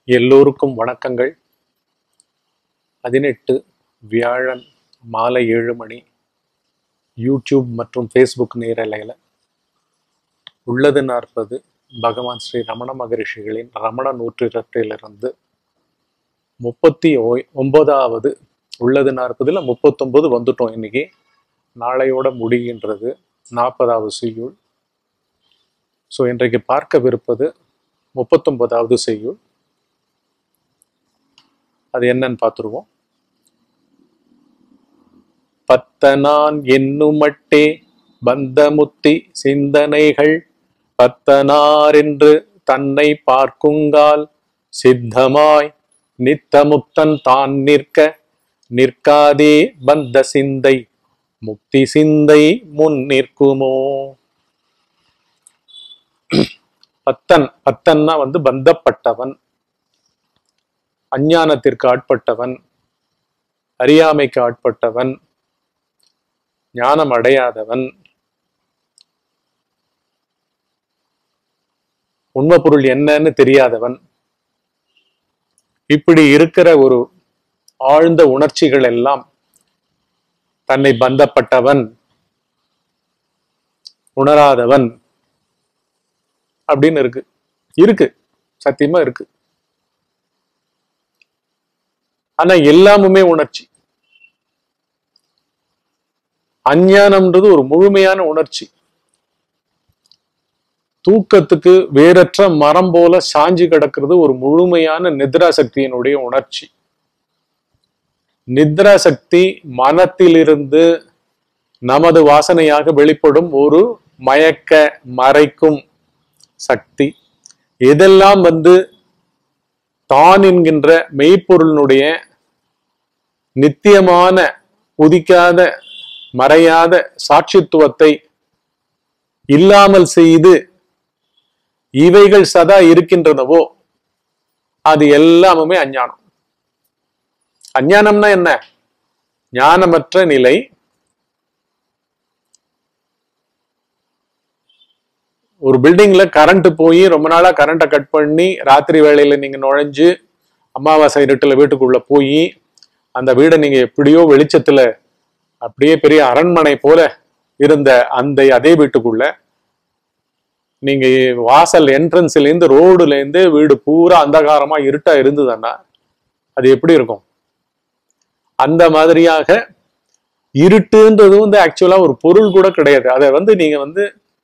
எல்லோருக்கும் வணக்கங்கள் பதினெட்டு வியாழன் மாலை ஏழு மணி யூடியூப் மற்றும் ஃபேஸ்புக் நேரலையில் உள்ளது நாற்பது பகவான் ஸ்ரீ ரமண மகரிஷிகளின் ரமண நூற்றிரட்டிலிருந்து முப்பத்தி ஒ- ஒன்பதாவது உள்ளது நாற்பதுல முப்பத்தொன்பது வந்துட்டோம் இன்னைக்கு நாளையோட முடிகின்றது நாற்பதாவது செய்யுள் ஸோ இன்றைக்கு பார்க்கவிருப்பது முப்பத்தொன்பதாவது செய்யுள் அது என்னன்னு பார்த்துருவோம் பத்தனான் என்னுமட்டே பந்தமுத்தி சிந்தனைகள் பத்தனாரென்று தன்னை பார்க்குங்கால் சித்தமாய் நித்தமுக்தன் தான் நிற்க நிற்காதே பந்த சிந்தை முக்தி சிந்தை முன் நிற்குமோ பத்தன் பத்தன்னா வந்து பந்தப்பட்டவன் அஞ்ஞானத்திற்கு ஆட்பட்டவன் அறியாமைக்கு ஆட்பட்டவன் ஞானம் அடையாதவன் உண்மை பொருள் என்னன்னு தெரியாதவன் இப்படி இருக்கிற ஒரு ஆழ்ந்த உணர்ச்சிகள் எல்லாம் தன்னை பந்தப்பட்டவன் உணராதவன் அப்படின்னு இருக்கு இருக்கு சத்தியமா இருக்கு ஆனா எல்லாமுமே உணர்ச்சி அஞ்ஞானம்ன்றது ஒரு முழுமையான உணர்ச்சி தூக்கத்துக்கு வேறற்ற மரம் போல சாஞ்சி கிடக்கிறது ஒரு முழுமையான நித்ரா சக்தியினுடைய உணர்ச்சி நித்ரா சக்தி மனத்திலிருந்து நமது வாசனையாக வெளிப்படும் ஒரு மயக்க மறைக்கும் சக்தி எதெல்லாம் வந்து தான் என்கின்ற மெய்ப்பொருளினுடைய நித்தியமான உதிக்காத மறையாத சாட்சித்துவத்தை இல்லாமல் செய்து இவைகள் சதா இருக்கின்றனவோ அது எல்லாமுமே அஞ்ஞானம் அஞ்ஞானம்னா என்ன ஞானமற்ற நிலை ஒரு பில்டிங்ல கரண்ட் போய் ரொம்ப நாளா கரண்ட்டை கட் பண்ணி ராத்திரி வேளையில நீங்க நுழைஞ்சு அமாவாசை இருட்டுல வீட்டுக்குள்ள போய் அந்த வீடை நீங்க எப்படியோ வெளிச்சத்துல அப்படியே பெரிய அரண்மனை போல இருந்த அந்த அதே வீட்டுக்குள்ள நீங்க வாசல் என்ட்ரன்ஸ்ல இருந்து ரோடுல இருந்து வீடு பூரா அந்தகாரமா இருட்டா இருந்ததுன்னா அது எப்படி இருக்கும் அந்த மாதிரியாக இருட்டுன்றது வந்து ஆக்சுவலா ஒரு பொருள் கூட கிடையாது அதை வந்து நீங்க வந்து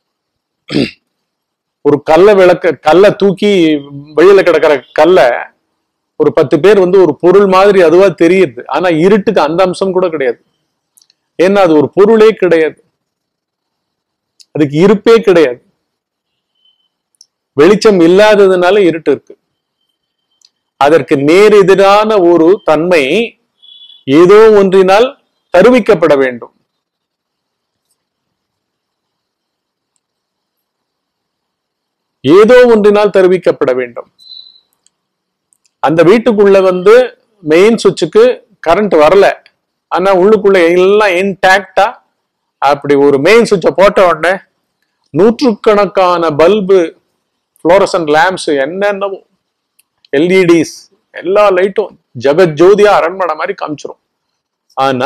ஒரு கல்லை விளக்க கல்லை தூக்கி வெளியில கிடக்கிற கல்லை ஒரு பத்து பேர் வந்து ஒரு பொருள் மாதிரி அதுவா தெரியுது ஆனா இருட்டுக்கு அந்த அம்சம் கூட கிடையாது ஏன்னா அது ஒரு பொருளே கிடையாது அதுக்கு இருப்பே கிடையாது வெளிச்சம் இல்லாததுனால இருட்டு இருக்கு அதற்கு நேர் எதிரான ஒரு தன்மை ஏதோ ஒன்றினால் தருவிக்கப்பட வேண்டும் ஏதோ ஒன்றினால் தருவிக்கப்பட வேண்டும் அந்த வீட்டுக்குள்ள வந்து மெயின் சுவிட்சுக்கு கரண்ட் வரல ஆனா உள்ளுக்குள்ள எல்லாம் இன்டாக்டா அப்படி ஒரு மெயின் சுவிட்சை போட்ட உடனே நூற்றுக்கணக்கான பல்பு ஃப்ளோரசன் லேம்ப்ஸ் என்னென்னவோ எல்இடிஸ் எல்லா லைட்டும் ஜெகஜோதியா அரண்மனை மாதிரி காமிச்சிரும் ஆனா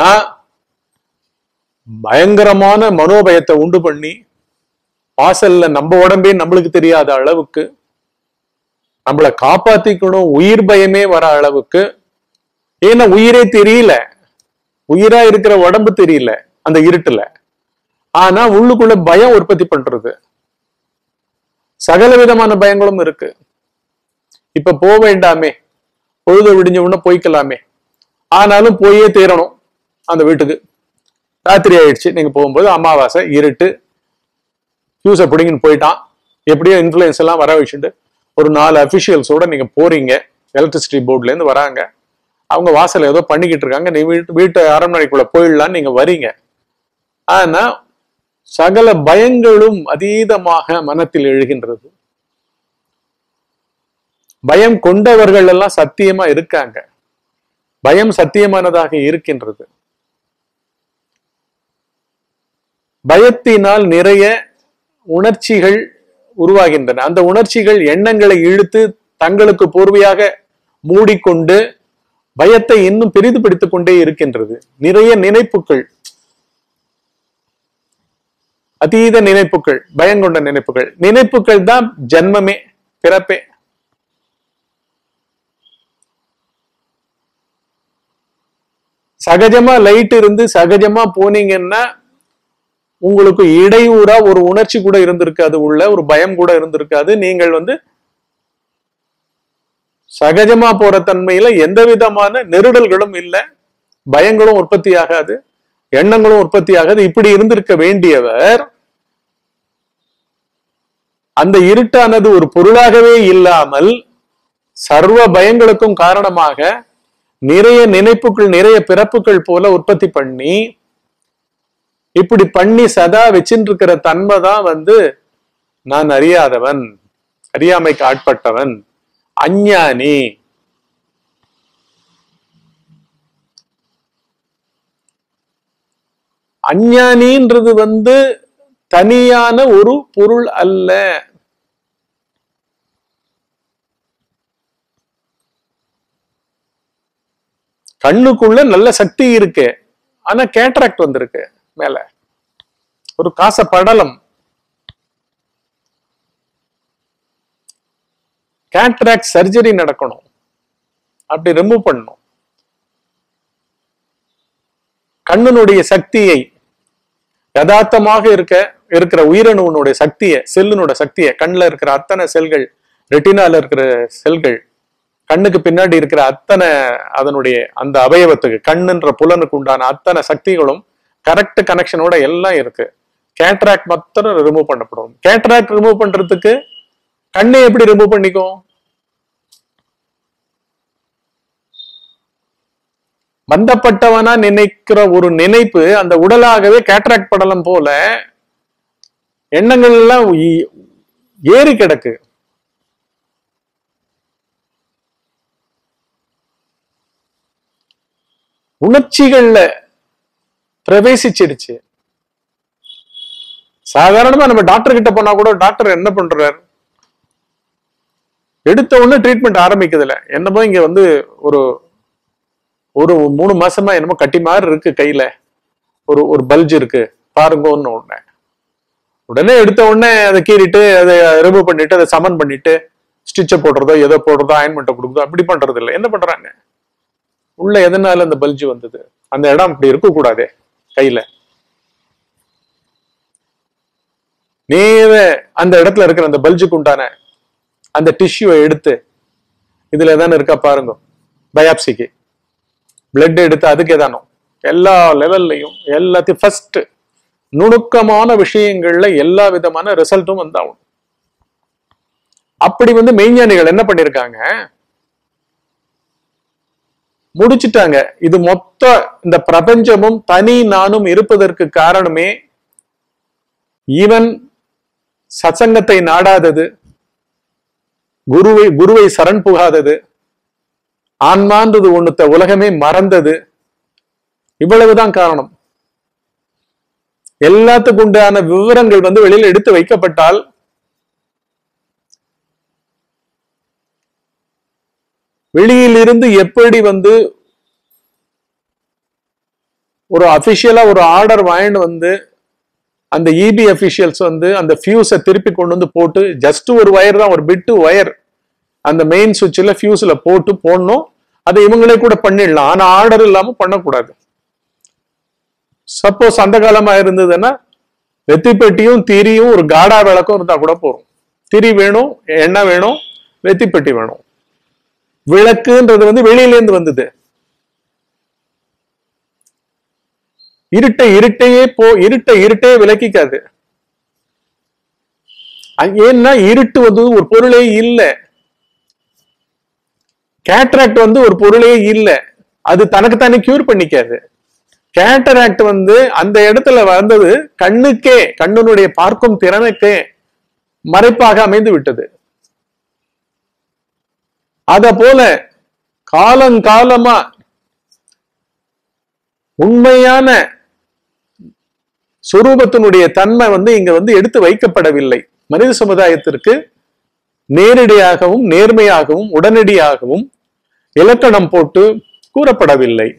பயங்கரமான மனோபயத்தை உண்டு பண்ணி வாசல்ல நம்ம உடம்பே நம்மளுக்கு தெரியாத அளவுக்கு நம்மளை காப்பாத்திக்கணும் உயிர் பயமே வர அளவுக்கு ஏன்னா உயிரே தெரியல உயிரா இருக்கிற உடம்பு தெரியல அந்த இருட்டுல ஆனா உள்ளுக்குள்ள பயம் உற்பத்தி பண்றது சகல விதமான பயங்களும் இருக்கு இப்ப போக வேண்டாமே பொழுது விடிஞ்ச உடனே போய்க்கலாமே ஆனாலும் போயே தீரணும் அந்த வீட்டுக்கு ராத்திரி ஆயிடுச்சு நீங்க போகும்போது அமாவாசை இருட்டு ஃபியூஸை பிடிங்கின்னு போயிட்டான் எப்படியோ இன்ஃப்ளூயன்ஸ் எல்லாம் வர வச்சுட்டு ஒரு நாலு அஃபிஷியல்ஸோட நீங்க போறீங்க எலக்ட்ரிசிட்டி போர்ட்ல இருந்து வராங்க அவங்க வாசல்ல ஏதோ பண்ணிக்கிட்டு இருக்காங்க நீ வீட்டு வீட்டு அரண்மனைக்குள்ள போயிடலான்னு நீங்க வரீங்க ஆனா சகல பயங்களும் அதீதமாக மனத்தில் எழுகின்றது பயம் கொண்டவர்கள் எல்லாம் சத்தியமா இருக்காங்க பயம் சத்தியமானதாக இருக்கின்றது பயத்தினால் நிறைய உணர்ச்சிகள் உருவாகின்றன அந்த உணர்ச்சிகள் எண்ணங்களை இழுத்து தங்களுக்கு போர்வையாக மூடிக்கொண்டு பயத்தை இன்னும் பெரிதுபடுத்திக் கொண்டே இருக்கின்றது நிறைய நினைப்புகள் அதீத நினைப்புகள் பயங்கொண்ட நினைப்புகள் நினைப்புகள் தான் ஜன்மமே பிறப்பே சகஜமா லைட் இருந்து சகஜமா போனீங்கன்னா உங்களுக்கு இடையூறா ஒரு உணர்ச்சி கூட இருந்திருக்காது உள்ள ஒரு பயம் கூட இருந்திருக்காது நீங்கள் வந்து சகஜமா போற தன்மையில எந்த விதமான நெருடல்களும் இல்லை பயங்களும் உற்பத்தி ஆகாது எண்ணங்களும் உற்பத்தி ஆகாது இப்படி இருந்திருக்க வேண்டியவர் அந்த இருட்டானது ஒரு பொருளாகவே இல்லாமல் சர்வ பயங்களுக்கும் காரணமாக நிறைய நினைப்புகள் நிறைய பிறப்புகள் போல உற்பத்தி பண்ணி இப்படி பண்ணி சதா வச்சுட்டு இருக்கிற தன்மை தான் வந்து நான் அறியாதவன் அறியாமைக்கு ஆட்பட்டவன் அஞ்ஞானி அஞ்ஞானின்றது வந்து தனியான ஒரு பொருள் அல்ல கண்ணுக்குள்ள நல்ல சக்தி இருக்கு ஆனா கேட்ராக்ட் வந்திருக்கு மேல ஒரு காச படலம் கேட்ராக்ட் சர்ஜரி நடக்கணும் அப்படி ரிமூவ் பண்ணணும் கண்ணனுடைய சக்தியை யதார்த்தமாக இருக்க இருக்கிற உயிரணுவனுடைய சக்தியை செல்லினோட சக்தியை கண்ணுல இருக்கிற அத்தனை செல்கள் ரெட்டினால இருக்கிற செல்கள் கண்ணுக்கு பின்னாடி இருக்கிற அத்தனை அதனுடைய அந்த அவயவத்துக்கு கண்ணுன்ற புலனுக்கு உண்டான அத்தனை சக்திகளும் கரெக்ட் கனெக்ஷனோட எல்லாம் இருக்கு கேட்ராக்ட் மாத்திரம் ரிமூவ் பண்ணப்படும் கேட்ராக்ட் ரிமூவ் பண்றதுக்கு கண்ணை எப்படி ரிமூவ் பண்ணிக்கும் பந்தப்பட்டவனா நினைக்கிற ஒரு நினைப்பு அந்த உடலாகவே கேட்ராக்ட் படலம் போல எண்ணங்கள் எல்லாம் இ- ஏறி கிடக்கு உணர்ச்சிகள்ல பிரவேசிச்சிடுச்சு சாதாரணமா நம்ம டாக்டர் கிட்ட போனா கூட டாக்டர் என்ன பண்றாரு எடுத்த உடனே ட்ரீட்மெண்ட் ஆரம்பிக்குதுல என்னமோ இங்க வந்து ஒரு ஒரு மூணு மாசமா என்னமோ கட்டி மாதிரி இருக்கு கையில ஒரு ஒரு பல்ஜ் இருக்கு பாருங்கன்னு உடனே உடனே எடுத்த உடனே அதை கீறிட்டு அதை ரிமூவ் பண்ணிட்டு அதை சமன் பண்ணிட்டு ஸ்டிச்சை போடுறதோ எதோ போடுறதோ அயன்மெண்ட்டை கொடுக்குதோ அப்படி பண்றது இல்லை என்ன பண்றாங்க உள்ள எதனால அந்த பல்ஜ் வந்தது அந்த இடம் அப்படி இருக்கக்கூடாதே கையில நேர அந்த இடத்துல இருக்கிற அந்த பல்ஜுக்கு உண்டான அந்த டிஷ்யூவை எடுத்து இதுல எதானு இருக்கா பாருங்க பயாப்சிக்கு பிளட் எடுத்து அதுக்கு எதானோ எல்லா லெவல்லையும் எல்லாத்தையும் ஃபர்ஸ்ட் நுணுக்கமான விஷயங்கள்ல எல்லா விதமான ரிசல்ட்டும் வந்தாகும் அப்படி வந்து மெய்ஞானிகள் என்ன பண்ணிருக்காங்க முடிச்சிட்டாங்க இது மொத்த இந்த பிரபஞ்சமும் தனி நானும் இருப்பதற்கு காரணமே ஈவன் சத்சங்கத்தை நாடாதது குருவை குருவை சரண் புகாதது ஆன்மான்றது ஒண்ணுத்த உலகமே மறந்தது இவ்வளவுதான் காரணம் எல்லாத்துக்கு உண்டான விவரங்கள் வந்து வெளியில எடுத்து வைக்கப்பட்டால் வெளியிலிருந்து எப்படி வந்து ஒரு அபிஷியலா ஒரு ஆர்டர் வாங்கிட்டு வந்து அந்த இபி அபிஷியல்ஸ் வந்து அந்த ஃபியூஸை திருப்பி கொண்டு வந்து போட்டு ஜஸ்ட் ஒரு ஒயர் தான் ஒரு பிட்டு ஒயர் அந்த மெயின் சுவிட்சில் ஃபியூஸ்ல போட்டு போடணும் அதை இவங்களே கூட பண்ணிடலாம் ஆனா ஆர்டர் இல்லாம பண்ணக்கூடாது சப்போஸ் அந்த காலமா இருந்ததுன்னா வெத்திப்பெட்டியும் திரியும் ஒரு காடா விளக்கும் இருந்தா கூட போதும் திரி வேணும் எண்ணெய் வேணும் வெத்திப்பெட்டி வேணும் விளக்குன்றது வந்து வெளியில இருந்து வந்தது இருட்டை இருட்டையே போ இருட்டை இருட்டையே விளக்கிக்காது அ- ஏன்னா இருட்டு வந்து ஒரு பொருளே இல்லை கேட்ராக்ட் வந்து ஒரு பொருளே இல்லை அது தனக்குத்தானே கியூர் பண்ணிக்காது கேட்டராக்ட் வந்து அந்த இடத்துல வந்தது கண்ணுக்கே கண்ணுனுடைய பார்க்கும் திறனுக்கே மறைப்பாக அமைந்து விட்டது அத போல காலங்காலமா உண்மையான சுரூபத்தினுடைய தன்மை வந்து இங்க வந்து எடுத்து வைக்கப்படவில்லை மனித சமுதாயத்திற்கு நேரடியாகவும் நேர்மையாகவும் உடனடியாகவும் இலக்கணம் போட்டு கூறப்படவில்லை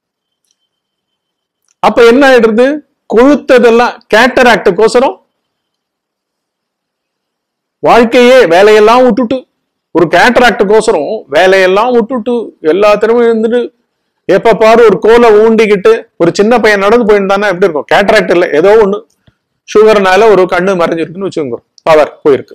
அப்ப என்ன ஆயிடுறது கொழுத்ததெல்லாம் கேட்டராக்டுக்கோசரம் வாழ்க்கையே வேலையெல்லாம் விட்டுட்டு ஒரு கேட்டராக்டுக்கோசரம் வேலையெல்லாம் விட்டுட்டு எல்லாத்திலுமே இருந்துட்டு எப்ப பாரு ஒரு கோலை ஊண்டிக்கிட்டு ஒரு சின்ன பையன் நடந்து போயிருந்தானே எப்படி இருக்கும் கேட்டராக்ட் இல்லை ஏதோ ஒண்ணு சுகர்னால ஒரு கண்ணு மறைஞ்சிருக்குன்னு வச்சுக்கோங்க பவர் போயிருக்கு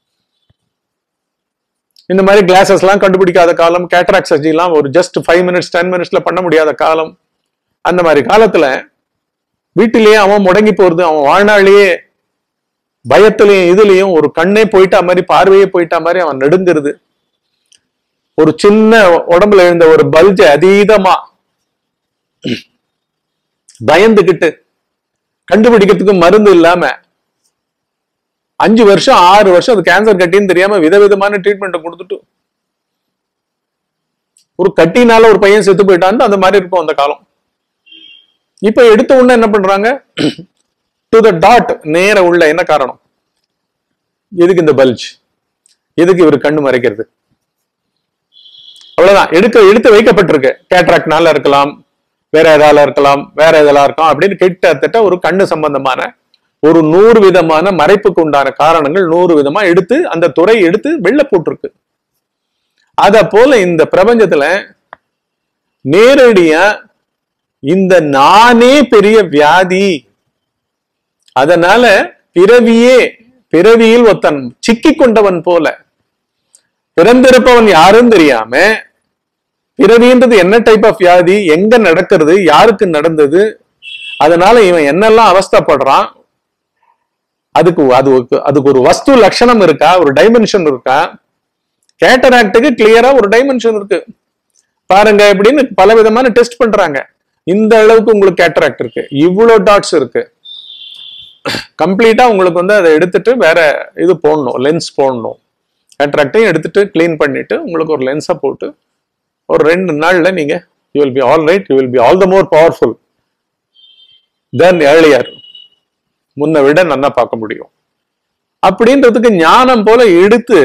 இந்த மாதிரி கிளாஸஸ் எல்லாம் கண்டுபிடிக்காத காலம் கேட்டராக்ட் சர்ஜரி எல்லாம் ஒரு ஜஸ்ட் ஃபைவ் மினிட்ஸ் டென் மினிட்ஸ்ல பண்ண முடியாத காலம் அந்த மாதிரி காலத்துல வீட்டிலேயே அவன் முடங்கி போறது அவன் வாழ்நாளிலேயே பயத்திலையும் இதுலயும் ஒரு கண்ணே போயிட்டா மாதிரி பார்வையே போயிட்டா மாதிரி அவன் நடுங்கிறது ஒரு சின்ன உடம்புல இருந்த ஒரு பல்ஜ அதீதமா பயந்துகிட்டு கண்டுபிடிக்கிறதுக்கு மருந்து இல்லாம அஞ்சு வருஷம் ஆறு வருஷம் அது கேன்சர் கட்டின்னு தெரியாம விதவிதமான ட்ரீட்மெண்ட் கொடுத்துட்டு ஒரு கட்டினால ஒரு பையன் செத்து போயிட்டான்னு அந்த மாதிரி இருக்கும் அந்த காலம் இப்ப எடுத்த உடனே என்ன பண்றாங்க டு த டாட் நேர உள்ள என்ன காரணம் எதுக்கு இந்த பல்ஜ் எதுக்கு இவர் கண்ணு மறைக்கிறது அவ்வளவுதான் எடுக்க எடுத்து வைக்கப்பட்டிருக்கு கேட்ராக்ட்னால இருக்கலாம் வேற எதால இருக்கலாம் வேற எதெல்லாம் இருக்கலாம் அப்படின்னு கிட்டத்தட்ட ஒரு கண்ணு சம்பந்தமான ஒரு நூறு விதமான மறைப்புக்கு உண்டான காரணங்கள் நூறு விதமா எடுத்து அந்த துறை எடுத்து வெளில போட்டிருக்கு அத போல இந்த பிரபஞ்சத்துல நேரடியா இந்த நானே பெரிய வியாதி அதனால பிறவியே பிறவியில் ஒருத்தன் சிக்கி கொண்டவன் போல பிறந்திருப்பவன் யாரும் தெரியாம பிறவின்றது என்ன டைப் ஆஃப் வியாதி எங்க நடக்கிறது யாருக்கு நடந்தது அதனால இவன் என்னெல்லாம் அவஸ்தைப்படுறான் அதுக்கு அது ஒரு- அதுக்கு ஒரு வஸ்து லட்சணம் இருக்கா ஒரு டைமென்ஷன் இருக்கா கேட்டராக்டுக்கு கிளியரா ஒரு டைமென்ஷன் இருக்கு பாருங்க இப்படின்னு பல விதமான டெஸ்ட் பண்றாங்க இந்த அளவுக்கு உங்களுக்கு கேட்டராக்ட் இருக்கு இவ்வளவு டாட்ஸ் இருக்கு கம்ப்ளீட்டா உங்களுக்கு வந்து அதை எடுத்துட்டு வேற இது போடணும் லென்ஸ் போடணும் கேட்ராக்டையும் எடுத்துட்டு க்ளீன் பண்ணிட்டு உங்களுக்கு ஒரு லென்ஸை போட்டு ஒரு ரெண்டு நாள்ல நீங்க you will be all right you will be all the more powerful then earlier முன்ன விட நல்லா பார்க்க முடியும் அப்படின்றதுக்கு ஞானம் போல எடுத்து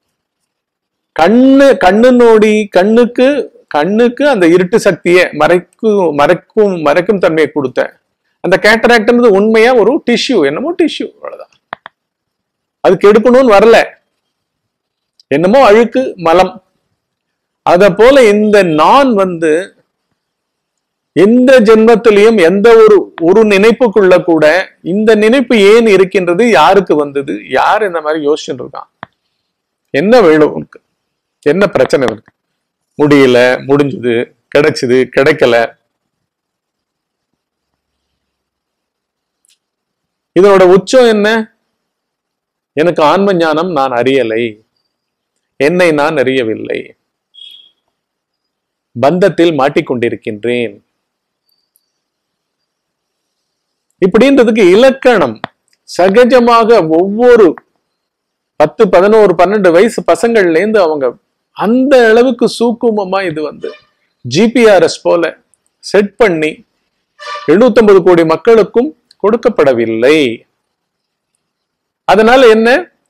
கண்ணு கண்ணு நோடி கண்ணுக்கு கண்ணுக்கு அந்த இருட்டு சக்தியை மறைக்கும் மறைக்கும் மறைக்கும் தன்மையை கொடுத்த அந்த கேட்டராக்ட்ன்றது உண்மையா ஒரு டிஷ்யூ என்னமோ டிஷ்யூ அவ்வளவுதான் அதுக்கு எடுக்கணும்னு வரல என்னமோ அழுக்கு மலம் அத போல இந்த நான் வந்து எந்த ஜென்மத்திலையும் எந்த ஒரு ஒரு நினைப்புக்குள்ள கூட இந்த நினைப்பு ஏன் இருக்கின்றது யாருக்கு வந்தது யார் இந்த மாதிரி யோசிச்சுட்டு இருக்கான் என்ன வேணும் உனக்கு என்ன பிரச்சனை இருக்கு முடியல முடிஞ்சது கிடைச்சது கிடைக்கல இதனோட உச்சம் என்ன எனக்கு ஆன்ம ஞானம் நான் அறியலை என்னை நான் அறியவில்லை பந்தத்தில் மாட்டிக்கொண்டிருக்கின்றேன் இப்படின்றதுக்கு இலக்கணம் சகஜமாக ஒவ்வொரு பத்து பதினோரு பன்னெண்டு வயசு பசங்கள்ல இருந்து அவங்க அந்த அளவுக்கு சூக்குமமா இது வந்து ஜிபிஆர்எஸ் போல செட் பண்ணி 750 கோடி மக்களுக்கும் கொடுக்கப்படவில்லை அதனால என்ன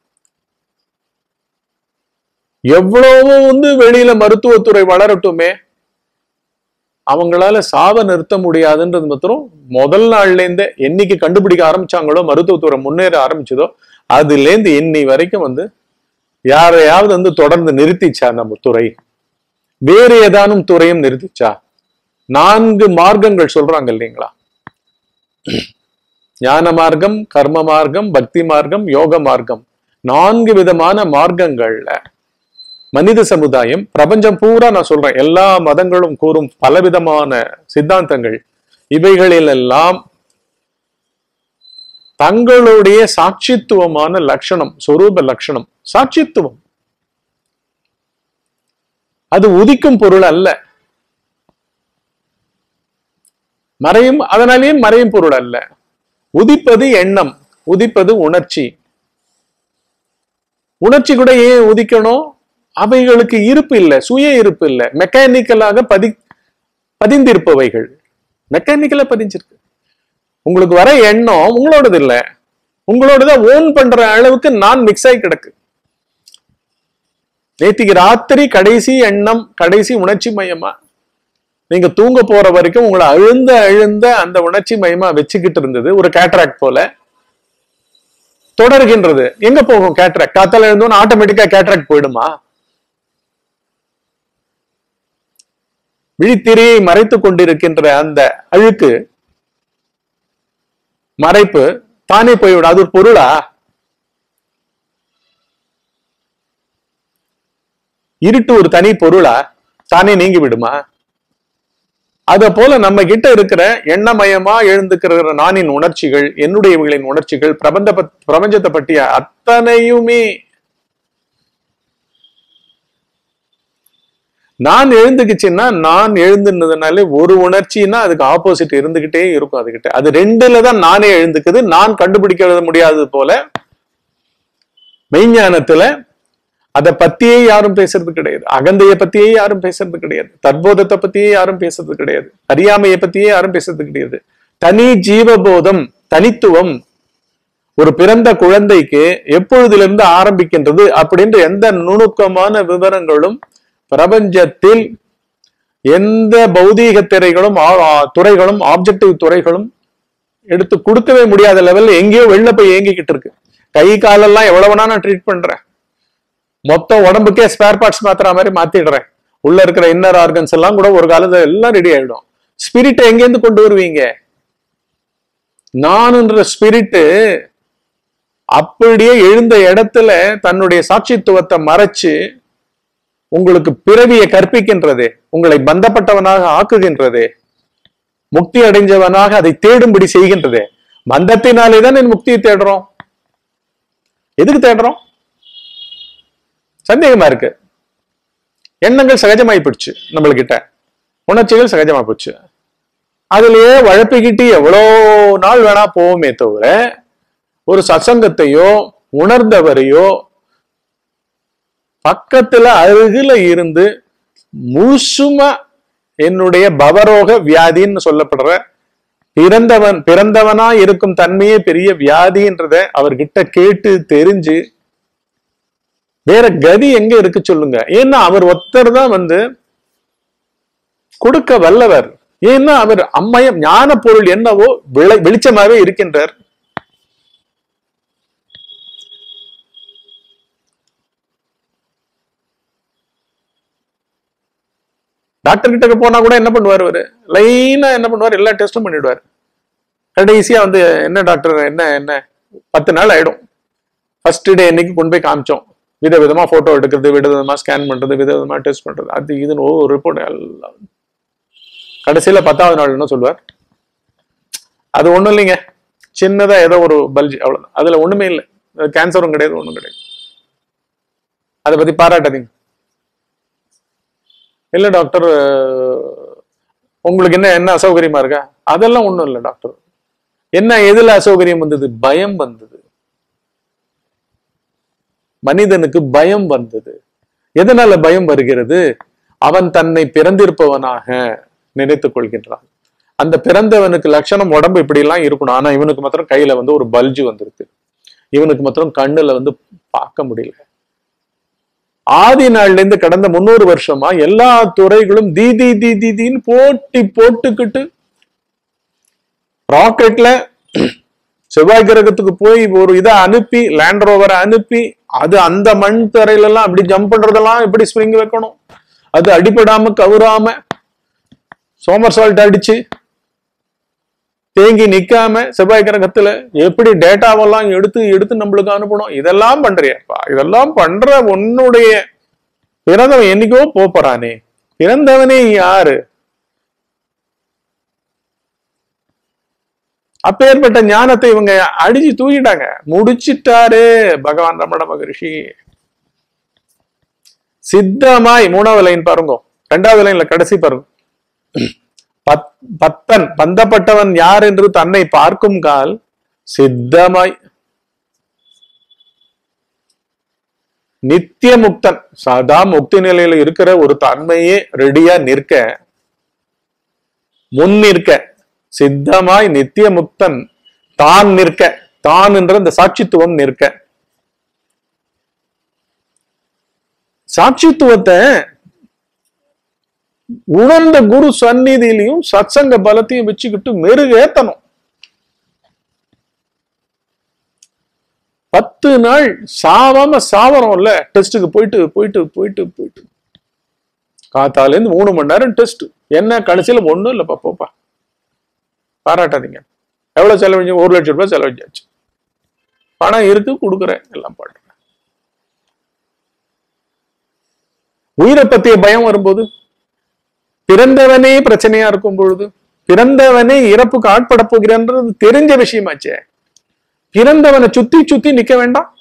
எவ்வளவோ வந்து வெளியில மருத்துவத்துறை வளரட்டுமே அவங்களால சாவ நிறுத்த முடியாதுன்றது மாத்திரம் முதல் நாள்ல இருந்தே என்னைக்கு கண்டுபிடிக்க ஆரம்பிச்சாங்களோ மருத்துவத்துறை முன்னேற ஆரம்பிச்சதோ அதுல இருந்து இன்னி வரைக்கும் வந்து யாரையாவது வந்து தொடர்ந்து நிறுத்திச்சா நம்ம துறை வேறு ஏதானும் துறையும் நிறுத்திச்சா நான்கு மார்க்கங்கள் சொல்றாங்க இல்லைங்களா ஞான மார்க்கம் கர்ம மார்க்கம் பக்தி மார்க்கம் யோக மார்க்கம் நான்கு விதமான மார்க்கங்கள்ல மனித சமுதாயம் பிரபஞ்சம் பூரா நான் சொல்றேன் எல்லா மதங்களும் கூறும் பலவிதமான சித்தாந்தங்கள் இவைகளிலெல்லாம் தங்களுடைய சாட்சித்துவமான லட்சணம் சொரூப லட்சணம் சாட்சித்துவம் அது உதிக்கும் பொருள் அல்ல மறையும் அதனாலேயே மறையும் பொருள் அல்ல உதிப்பது எண்ணம் உதிப்பது உணர்ச்சி உணர்ச்சி கூட ஏன் உதிக்கணும் அவைகளுக்கு இருப்பு இல்லை சுய இருப்பு இல்லை மெக்கானிக்கலாக பதி பதிந்திருப்பவைகள் மெக்கானிக்கலா பதிஞ்சிருக்கு உங்களுக்கு வர எண்ணம் உங்களோடது இல்ல உங்களோடத ஓன் பண்ற அளவுக்கு நான் மிக்ஸ் ஆகி கிடக்கு நேத்திக்கு ராத்திரி கடைசி எண்ணம் கடைசி உணர்ச்சி மயமா நீங்க தூங்க போற வரைக்கும் உங்களை அழுந்த அழுந்த அந்த உணர்ச்சி மயமா வச்சுக்கிட்டு இருந்தது ஒரு கேட்ராக்ட் போல தொடர்கின்றது எங்க போகும் கேட்ராக்ட் காத்தால எழுந்தோன்னு ஆட்டோமேட்டிக்கா கேட்ராக்ட் போயிடுமா விழித்திரையை மறைத்துக் கொண்டிருக்கின்ற அந்த அழுக்கு மறைப்பு தானே போய்விடும் அது ஒரு பொருளா இருட்டு ஒரு தனி பொருளா தானே நீங்கி விடுமா அத போல நம்ம கிட்ட இருக்கிற எண்ணமயமா எழுந்துக்கிற நானின் உணர்ச்சிகள் என்னுடையவர்களின் உணர்ச்சிகள் பிரபந்த பத்- பிரபஞ்சத்தை பற்றிய அத்தனையுமே நான் எழுந்துக்குச்சுன்னா நான் எழுந்துனதுனாலே ஒரு உணர்ச்சின்னா அதுக்கு ஆப்போசிட் இருந்துகிட்டே இருக்கும் அதுகிட்ட அது ரெண்டுல தான் நானே எழுந்துக்குது நான் கண்டுபிடிக்க முடியாதது போல மெய்ஞானத்துல அதை பத்தியே யாரும் பேசுறது கிடையாது அகந்தைய பத்தியே யாரும் பேசுறது கிடையாது தற்போதத்தை பத்தியே யாரும் பேசுறது கிடையாது அறியாமையை பத்தியே யாரும் பேசுறது கிடையாது தனி ஜீவபோதம் தனித்துவம் ஒரு பிறந்த குழந்தைக்கு எப்பொழுதிலிருந்து ஆரம்பிக்கின்றது அப்படின்ற எந்த நுணுக்கமான விவரங்களும் பிரபஞ்சத்தில் எந்த பௌதீக திரைகளும் ஆ- ஆ- துறைகளும் ஆப்ஜெக்டிவ் துறைகளும் எடுத்து கொடுக்கவே முடியாத லெவல்ல எங்கேயோ வெளில போய் ஏங்கிக்கிட்டு இருக்கு கை காலெல்லாம் எவ்வளவுனா நான் ட்ரீட் பண்றேன் மொத்தம் உடம்புக்கே ஸ்பேர் பார்ட்ஸ் மாத்துற மாதிரி மாத்திடுறேன் உள்ள இருக்கிற இன்னர் ஆர்கன்ஸ் எல்லாம் கூட ஒரு காலத்துல எல்லாம் ரெடி ஆயிடும் ஸ்பிரிட்டை எங்கேருந்து கொண்டு வருவீங்க நானுன்ற ஸ்பிரிட்டு அப்படியே எழுந்த இடத்துல தன்னுடைய சாட்சித்துவத்தை மறைச்சு உங்களுக்கு பிறவியை கற்பிக்கின்றதே உங்களை பந்தப்பட்டவனாக ஆக்குகின்றதே முக்தி அடைஞ்சவனாக அதை தேடும்படி செய்கின்றதே பந்தத்தினாலே தான் என் முக்தியை தேடுறோம் எதுக்கு தேடுறோம் சந்தேகமா இருக்கு எண்ணங்கள் சகஜமாயி போச்சு நம்மள்கிட்ட உணர்ச்சிகள் சகஜமா போச்சு அதுலயே வழப்பிக்கிட்டு எவ்வளோ நாள் வேணா போவோமே தவிர ஒரு சசங்கத்தையோ உணர்ந்தவரையோ பக்கத்துல அருகில இருந்து முழுசுமா என்னுடைய பவரோக வியாதின்னு சொல்லப்படுற பிறந்தவன் பிறந்தவனா இருக்கும் தன்மையே பெரிய வியாதின்றத அவர்கிட்ட கேட்டு தெரிஞ்சு வேற கதி எங்க இருக்கு சொல்லுங்க ஏன்னா அவர் ஒருத்தர் தான் வந்து கொடுக்க வல்லவர் ஏன்னா அவர் அம்மயம் ஞான பொருள் என்னவோ விளை- வெளிச்சமாவே இருக்கின்றார் டாக்டர் கிட்ட போனா கூட என்ன பண்ணுவார் அவரு லைனா என்ன பண்ணுவார் எல்லா டெஸ்டும் பண்ணிடுவார் கடைசியா வந்து என்ன டாக்டர் என்ன என்ன பத்து நாள் ஆயிடும் ஃபர்ஸ்ட் டே இன்னைக்கு கொண்டு போய் காமிச்சோம் வித விதமா போட்டோ எடுக்கிறது வித விதமா ஸ்கேன் பண்றது வித விதமா டெஸ்ட் பண்றது அது இதுன்னு ஒரு ரிப்போர்ட் எல்லாம் கடைசியில பத்தாவது நாள் என்ன சொல்லுவார் அது ஒண்ணும் இல்லைங்க சின்னதா ஏதோ ஒரு பல்ஜி அவ்வளவுதான் அதுல ஒண்ணுமே இல்லை கேன்சரும் கிடையாது ஒண்ணும் கிடையாது அதை பத்தி பாராட்டாதீங்க இல்ல டாக்டர் உங்களுக்கு என்ன என்ன அசௌகரியமா இருக்கா அதெல்லாம் ஒண்ணும் இல்லை டாக்டர் என்ன எதுல அசௌகரியம் வந்தது பயம் வந்தது மனிதனுக்கு பயம் வந்தது எதனால பயம் வருகிறது அவன் தன்னை பிறந்திருப்பவனாக நினைத்துக் கொள்கின்றான் அந்த பிறந்தவனுக்கு லட்சணம் உடம்பு இப்படி எல்லாம் இருக்கணும் ஆனா இவனுக்கு மாத்திரம் கையில வந்து ஒரு பல்ஜு வந்திருக்கு இவனுக்கு மாத்திரம் கண்ணுல வந்து பார்க்க முடியல ஆதி நாள்ல இருந்து கடந்த முன்னூறு வருஷமா எல்லா துறைகளும் தி தி தி தி தின்னு போட்டி போட்டுக்கிட்டு ராக்கெட்ல செவ்வாய் கிரகத்துக்கு போய் ஒரு இதை அனுப்பி லேண்ட் ரோவரை அனுப்பி அது அந்த மண் தரையில எல்லாம் அப்படி ஜம்ப் பண்றதெல்லாம் எப்படி ஸ்ப்ரிங் வைக்கணும் அது அடிபடாம கவுராம சோமர் சால்ட் அடிச்சு தேங்கி நிக்காம செவ்வாய் கிரகத்துல எப்படி டேட்டாவெல்லாம் எடுத்து எடுத்து நம்மளுக்கு அனுப்பணும் இதெல்லாம் பண்றியப்பா இதெல்லாம் பண்ற உன்னுடைய பிறந்தவன் என்னைக்கோ போப் போறானே பிறந்தவனே யாரு அப்பேற்பட்ட ஞானத்தை இவங்க அடிச்சு தூக்கிட்டாங்க முடிச்சிட்டாரு பகவான் ரமண மகரிஷி சித்தமாய் மூணாவது லைன் பாருங்க ரெண்டாவது லைன்ல கடைசி பாருங்க பத்- பத்தன் பந்தப்பட்டவன் யார் என்று தன்னை பார்க்கும் கால் சித்தமாய் நித்திய முக்தன் சதா முக்தி நிலையில இருக்கிற ஒரு தன்மையே ரெடியா நிற்க முன் நிற்க சித்தமாய் நித்திய முக்தன் தான் நிற்க தான் என்ற இந்த சாட்சித்துவம் நிற்க சாட்சித்துவத்தை உணர்ந்த குரு சந்நிதியிலையும் சத்சங்க பலத்தையும் வச்சுக்கிட்டு மெருகேத்தணும் பத்து நாள் சாவாம சாவறோம்ல டெஸ்ட்டுக்கு போயிட்டு போயிட்டு போயிட்டு போயிட்டு காத்தால இருந்து மூணு மணி நேரம் டெஸ்ட் என்ன கடைசியில ஒண்ணும் இல்லப்பா போப்பா பாராட்டாதீங்க எவ்வளவு செலவழிஞ்சு ஒரு லட்சம் ரூபாய் செலவழிச்சாச்சு பணம் இருக்கு கொடுக்குறேன் எல்லாம் பண்றேன் உயிரை பத்திய பயம் வரும்போது பிறந்தவனே பிரச்சனையா இருக்கும் பொழுது பிறந்தவனே இறப்புக்கு ஆட்பட போகிறான்றது தெரிஞ்ச விஷயமாச்சே பிறந்தவனை சுத்தி சுத்தி நிக்க வேண்டாம்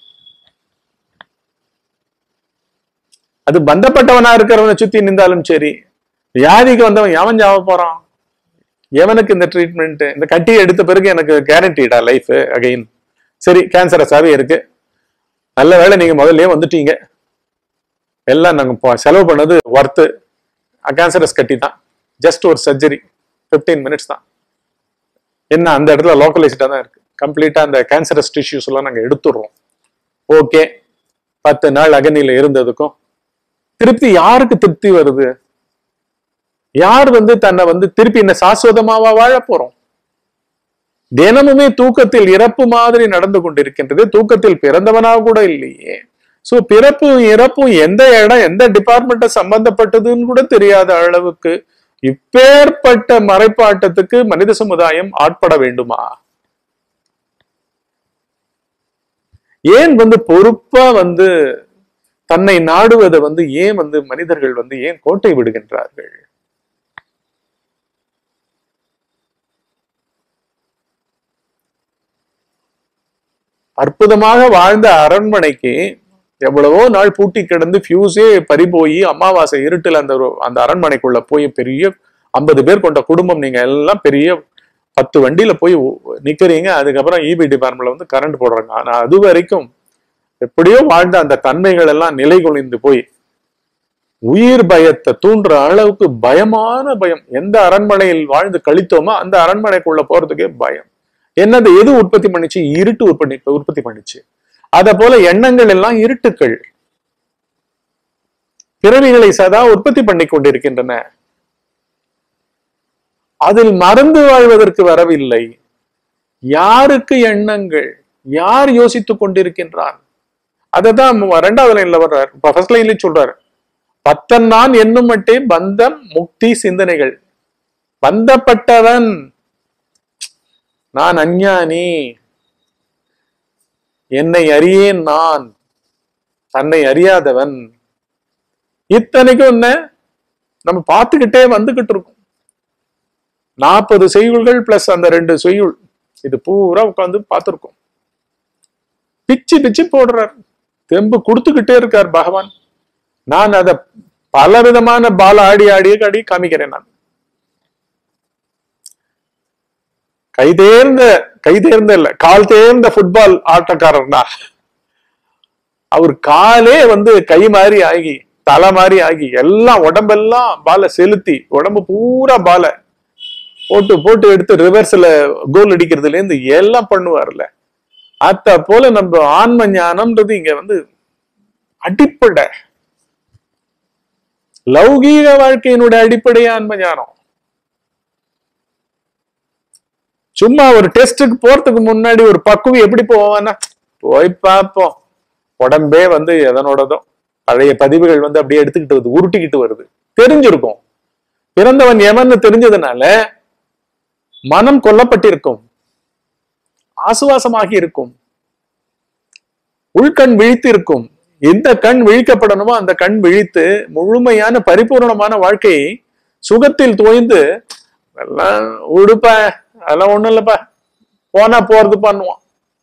அது பந்தப்பட்டவனா இருக்கிறவனை சுத்தி நின்றாலும் சரி வியாதிக்கு வந்தவன் எவன் சாவ போறான் எவனுக்கு இந்த ட்ரீட்மெண்ட் இந்த கட்டி எடுத்த பிறகு எனக்கு கேரண்டிடா லைஃப் அகைன் சரி கேன்சரஸாவே இருக்கு நல்ல வேளை நீங்க முதல்லயே வந்துட்டீங்க எல்லாம் நாங்க போ- செலவு பண்ணது ஒர்த்து கேன்சரஸ் கட்டி தான் ஜஸ்ட் ஒரு சர்ஜரி 15 மினிட்ஸ் தான் என்ன அந்த இடத்துல லோக்கலைஸ்டா தான் இருக்கு கம்ப்ளீட்டா அந்த கேன்சரஸ் டிஷ்யூஸ் எல்லாம் நாங்க எடுத்துடுறோம் ஓகே பத்து நாள் அகனியில இருந்ததுக்கும் திருப்தி யாருக்கு திருப்தி வருது யார் வந்து தன்னை வந்து திருப்பி என்ன சாஸ்வதமாவா வாழ போறோம் தினமுமே தூக்கத்தில் இறப்பு மாதிரி நடந்து கொண்டிருக்கின்றது தூக்கத்தில் பிறந்தவனாக கூட இல்லையே சோ பிறப்பும் இறப்பும் எந்த இடம் எந்த டிபார்ட்மெண்ட்ட சம்பந்தப்பட்டதுன்னு கூட தெரியாத அளவுக்கு இப்பேற்பட்ட மறைப்பாட்டத்துக்கு மனித சமுதாயம் ஆட்பட வேண்டுமா ஏன் வந்து பொறுப்பா வந்து தன்னை நாடுவதை வந்து ஏன் வந்து மனிதர்கள் வந்து ஏன் கோட்டை விடுகின்றார்கள் அற்புதமாக வாழ்ந்த அரண்மனைக்கு எவ்வளவோ நாள் பூட்டி கிடந்து ஃபியூஸே பறி போய் அமாவாசை இருட்டுல அந்த ஒரு- அந்த அரண்மனைக்குள்ள போய் பெரிய ஐம்பது பேர் கொண்ட குடும்பம் நீங்க எல்லாம் பெரிய பத்து வண்டியில போய் உ- நிக்கிறீங்க அதுக்கப்புறம் இபி டிபார்ட்மெண்ட்ல வந்து கரண்ட் போடுறாங்க ஆனா அது வரைக்கும் எப்படியோ வாழ்ந்த அந்த தன்மைகள் எல்லாம் நிலை குலைந்து போய் உயிர் பயத்தை தூண்டுற அளவுக்கு பயமான பயம் எந்த அரண்மனையில் வாழ்ந்து கழித்தோமோ அந்த அரண்மனைக்குள்ள போறதுக்கே பயம் என்னது எது உற்பத்தி பண்ணுச்சு இருட்டு உற்பத்தி உற்பத்தி பண்ணுச்சு அத போல எண்ணங்கள் எல்லாம் இருட்டுக்கள் பிறவிகளை சதா உற்பத்தி பண்ணி கொண்டிருக்கின்றன அதில் மறந்து வாழ்வதற்கு வரவில்லை யாருக்கு எண்ணங்கள் யார் யோசித்துக் கொண்டிருக்கின்றான் அததான் ரெண்டாவது லைன்ல வர்றார் ஃபர்ஸ்ட் லைன்ல சொல்றாரு பத்தன் நான் என்னும் மட்டே பந்தம் முக்தி சிந்தனைகள் பந்தப்பட்டவன் நான் அஞ்ஞானி என்னை அறியேன் நான் தன்னை அறியாதவன் இத்தனைக்கும் என்ன நம்ம பார்த்துக்கிட்டே வந்துகிட்டு இருக்கோம் நாற்பது செய்யுள்கள் பிளஸ் அந்த ரெண்டு செய்யுள் இது பூரா உட்கார்ந்து பார்த்திருக்கோம் பிச்சு பிச்சு போடுறார் தெம்பு கொடுத்துக்கிட்டே இருக்கார் பகவான் நான் அத பல விதமான பால ஆடி ஆடி ஆடி காமிக்கிறேன் நான் கைதேர்ந்த கைதேர்ந்த இல்ல கால் தேர்ந்த ஃபுட்பால் ஆட்டக்காரர்னா அவர் காலே வந்து கை மாதிரி ஆகி தலை மாதிரி ஆகி எல்லாம் உடம்பெல்லாம் பால செலுத்தி உடம்பு பூரா பால போட்டு போட்டு எடுத்து ரிவர்ஸ்ல கோல் அடிக்கிறதுல இருந்து எல்லாம் பண்ணுவார்ல அத்த போல நம்ம ஆன்ம ஞானம்ன்றது இங்க வந்து அடிப்படை லௌகீக வாழ்க்கையினுடைய அடிப்படை ஆன்ம ஞானம் சும்மா ஒரு டெஸ்ட்டுக்கு போறதுக்கு முன்னாடி ஒரு பக்குவி எப்படி போவான்னா போய் பார்ப்போம் உடம்பே வந்து எதனோடதோ பழைய பதிவுகள் வந்து அப்படியே எடுத்துக்கிட்டு வருது உருட்டிக்கிட்டு வருது தெரிஞ்சிருக்கும் பிறந்தவன் எவன்னு தெரிஞ்சதுனால மனம் கொல்லப்பட்டிருக்கும் ஆசுவாசமாகி இருக்கும் உள்கண் விழித்து இருக்கும் எந்த கண் விழிக்கப்படணுமோ அந்த கண் விழித்து முழுமையான பரிபூர்ணமான வாழ்க்கையை சுகத்தில் தோய்ந்து எல்லாம் உடுப்பா அதெல்லாம் ஒண்ணும் இல்லப்பா போனா போறது பண்ணுவான்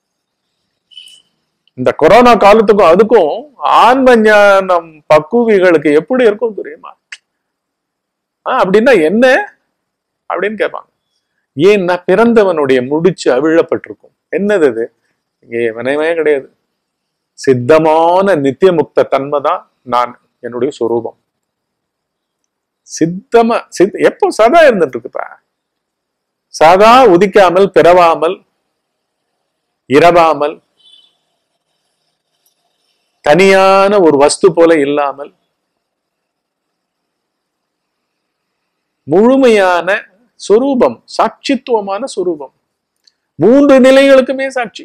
இந்த கொரோனா காலத்துக்கும் அதுக்கும் ஆன்ம ஞானம் பக்குவிகளுக்கு எப்படி இருக்கும் தெரியுமா ஆ, அப்படின்னா என்ன அப்படின்னு கேட்பாங்க ஏன்னா பிறந்தவனுடைய முடிச்சு அவிழப்பட்டிருக்கும் என்னது இது இங்கே வினயமே கிடையாது சித்தமான நித்திய முக்த தன்மை தான் நான் என்னுடைய சொரூபம் சித்தமா சித் எப்போ சதா இருந்துட்டு இருக்குப்பா சதா உதிக்காமல் பிறவாமல் இரவாமல் தனியான ஒரு வஸ்து போல இல்லாமல் முழுமையான சொரூபம் சாட்சித்துவமான சொரூபம் மூன்று நிலைகளுக்குமே சாட்சி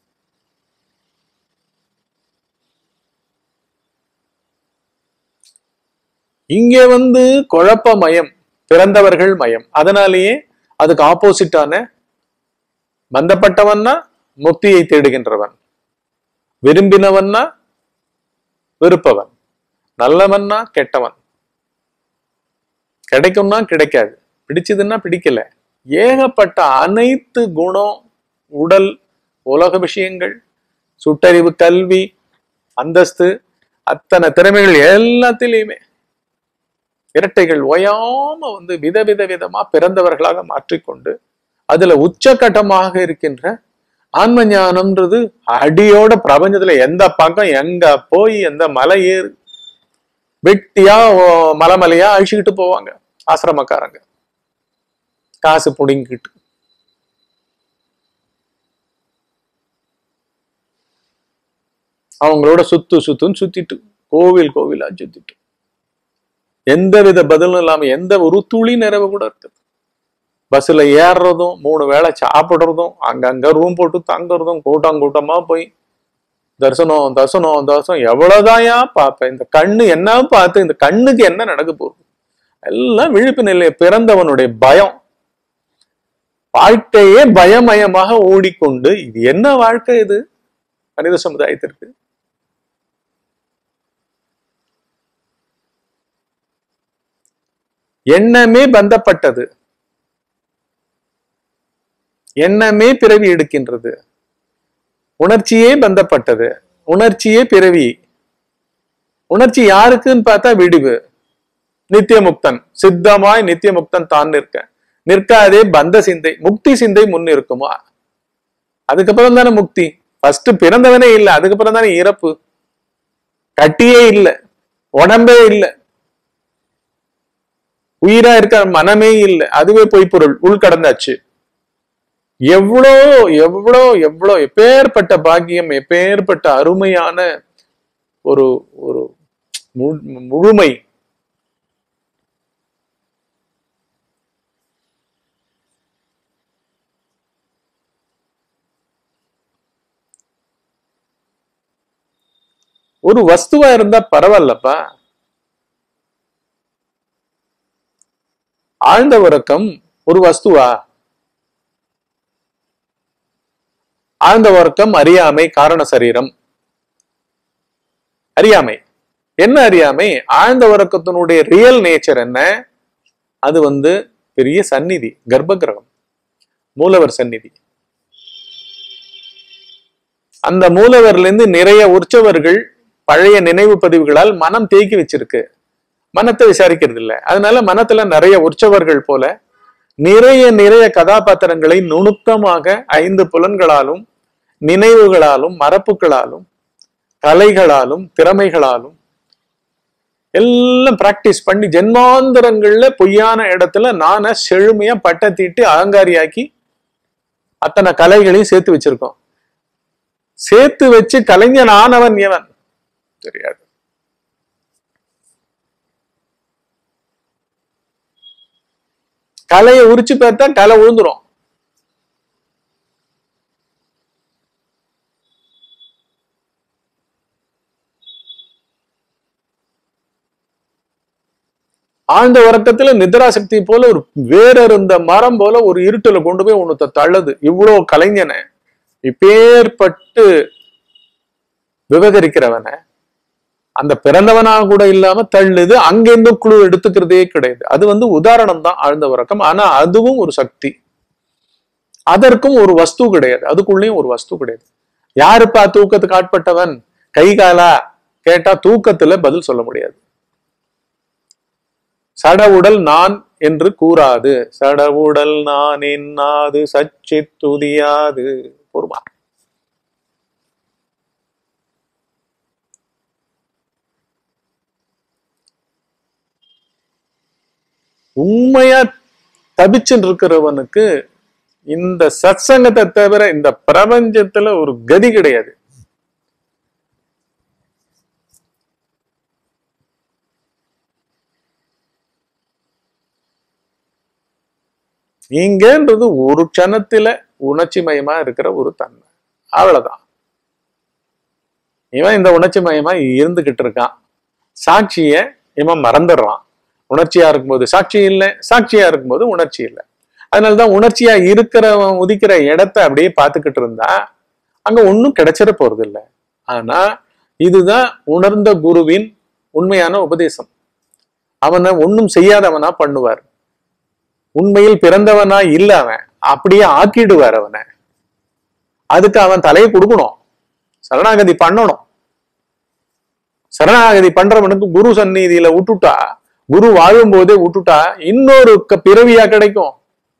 இங்க வந்து குழப்பமயம் பிறந்தவர்கள் மயம் அதனாலேயே அதுக்கு ஆப்போசிட்டான பந்தப்பட்டவன்னா முக்தியை தேடுகின்றவன் விரும்பினவன்னா வெறுப்பவன் நல்லவன்னா கெட்டவன் கிடைக்கும்னா கிடைக்காது பிடிச்சதுன்னா பிடிக்கல ஏகப்பட்ட அனைத்து குணம் உடல் உலக விஷயங்கள் சுட்டறிவு கல்வி அந்தஸ்து அத்தனை திறமைகள் எல்லாத்திலையுமே இரட்டைகள் ஓயாம வந்து விதவித விதமா பிறந்தவர்களாக மாற்றிக்கொண்டு அதுல உச்சகட்டமாக இருக்கின்ற ஆன்ம ஞானம்ன்றது அடியோட பிரபஞ்சத்துல எந்த பக்கம் எங்க போய் எந்த மலை ஏறு வெட்டியா ஓ, மலை மலையா அழிச்சுக்கிட்டு போவாங்க ஆசிரமக்காரங்க காசு புடுங்கிட்டு அவங்களோட சுத்து சுத்துன்னு சுத்திட்டு கோவில் கோவிலா சுத்திட்டு எந்த வித பதிலும் இல்லாம எந்த ஒரு துளி நிறைவு கூட இருக்குது பஸ்ல ஏறுறதும் மூணு வேளை சாப்பிடுறதும் அங்கங்க ரூம் போட்டு தங்குறதும் கூட்டம் கூட்டமா போய் தரிசனம் தரிசனம் தரிசனம் எவ்வளவுதாயா பார்ப்பேன் இந்த கண்ணு என்ன பார்த்து இந்த கண்ணுக்கு என்ன நடக்க போகுது எல்லாம் விழிப்பு நிலைய பிறந்தவனுடைய பயம் வாழ்க்கையே பயமயமாக ஓடிக்கொண்டு இது என்ன வாழ்க்கை இது மனித சமுதாயத்திற்கு எண்ணமே பந்தப்பட்டது எண்ணமே பிறவி எடுக்கின்றது உணர்ச்சியே பந்தப்பட்டது உணர்ச்சியே பிறவி உணர்ச்சி யாருக்குன்னு பார்த்தா விடிவு நித்தியமுக்தன் சித்தமாய் நித்தியமுக்தன் தான் நிற்க நிற்காதே பந்த சிந்தை முக்தி சிந்தை முன் இருக்குமா அதுக்கப்புறம் தானே முக்தி ஃபர்ஸ்ட் பிறந்தவனே இல்லை அதுக்கப்புறம் தானே இறப்பு கட்டியே இல்லை உடம்பே இல்லை உயிரா இருக்க மனமே இல்லை அதுவே பொய்ப்பொருள் உள்கடந்தாச்சு எவ்வளோ எவ்வளோ எவ்வளோ எப்பேற்பட்ட பாக்கியம் எப்பேற்பட்ட அருமையான ஒரு ஒரு மு- முழுமை ஒரு வஸ்துவா இருந்தா பரவாயில்லப்பா ஆழ்ந்த உறக்கம் ஒரு வஸ்துவா ஆழ்ந்த உறக்கம் அறியாமை காரண சரீரம் அறியாமை என்ன அறியாமை ஆழ்ந்த உறக்கத்தினுடைய ரியல் நேச்சர் என்ன அது வந்து பெரிய சந்நிதி கர்ப்ப கிரகம் மூலவர் சந்நிதி அந்த மூலவர்ல இருந்து நிறைய உற்சவர்கள் பழைய நினைவு பதிவுகளால் மனம் தேக்கி வச்சிருக்கு மனத்தை விசாரிக்கிறது இல்ல அதனால மனத்துல நிறைய உற்சவர்கள் போல நிறைய நிறைய கதாபாத்திரங்களை நுணுக்கமாக ஐந்து புலன்களாலும் நினைவுகளாலும் மரப்புகளாலும் கலைகளாலும் திறமைகளாலும் எல்லாம் பிராக்டிஸ் பண்ணி ஜென்மாந்தரங்கள்ல பொய்யான இடத்துல நான செழுமையா பட்டை தீட்டி அகங்காரியாக்கி அத்தனை கலைகளையும் சேர்த்து வச்சிருக்கோம் சேர்த்து வச்சு கலைஞன் ஆனவன் எவன் தெரியாது கலையை உரிச்சு பார்த்தா கலை விழுந்துரும் ஆழ்ந்த உறக்கத்துல நித்ரா சக்தி போல ஒரு வேற இருந்த மரம் போல ஒரு இருட்டுல கொண்டு போய் உன்னை தள்ளுது இவ்வளவு கலைஞனை இப்பேற்பட்டு விவகரிக்கிறவனை அந்த பிறந்தவனாக கூட இல்லாம தள்ளுது அங்கிருந்து குழு எடுத்துக்கிறதே கிடையாது அது வந்து உதாரணம் தான் ஆழ்ந்த உறக்கம் ஆனா அதுவும் ஒரு சக்தி அதற்கும் ஒரு வஸ்து கிடையாது அதுக்குள்ளேயும் ஒரு வஸ்து கிடையாது யாருப்பா தூக்கத்துக்கு ஆட்பட்டவன் கை காலா கேட்டா தூக்கத்துல பதில் சொல்ல முடியாது சடவுடல் நான் என்று கூறாது சடவுடல் நான் என்னாது சச்சித் துதியாது பொறுமா உண்மையா தபிச்சுட்டு இருக்கிறவனுக்கு இந்த சத்சங்கத்தை தவிர இந்த பிரபஞ்சத்துல ஒரு கதி கிடையாது நீங்கன்றது ஒரு க்ஷணத்துல உணர்ச்சி மயமா இருக்கிற ஒரு தன்மை அவ்வளவுதான் இவன் இந்த உணர்ச்சி மயமா இருந்துகிட்டு இருக்கான் சாட்சிய இவன் மறந்துடுறான் உணர்ச்சியா இருக்கும்போது சாட்சி இல்லை சாட்சியா இருக்கும்போது உணர்ச்சி இல்லை அதனாலதான் உணர்ச்சியா இருக்கிறவன் உதிக்கிற இடத்த அப்படியே பார்த்துக்கிட்டு இருந்தா அங்க ஒன்றும் கிடைச்சிட போறது இல்லை ஆனா இதுதான் உணர்ந்த குருவின் உண்மையான உபதேசம் அவனை ஒன்றும் செய்யாதவனா பண்ணுவார் உண்மையில் பிறந்தவனா இல்ல அவன் அப்படியே ஆக்கிடுவார் அவனை அதுக்கு அவன் தலையை கொடுக்கணும் சரணாகதி பண்ணணும் சரணாகதி பண்றவனுக்கு குரு சந்நிதியில விட்டுட்டா குரு வாழும் போதே விட்டுட்டா இன்னொரு க- பிறவியா கிடைக்கும்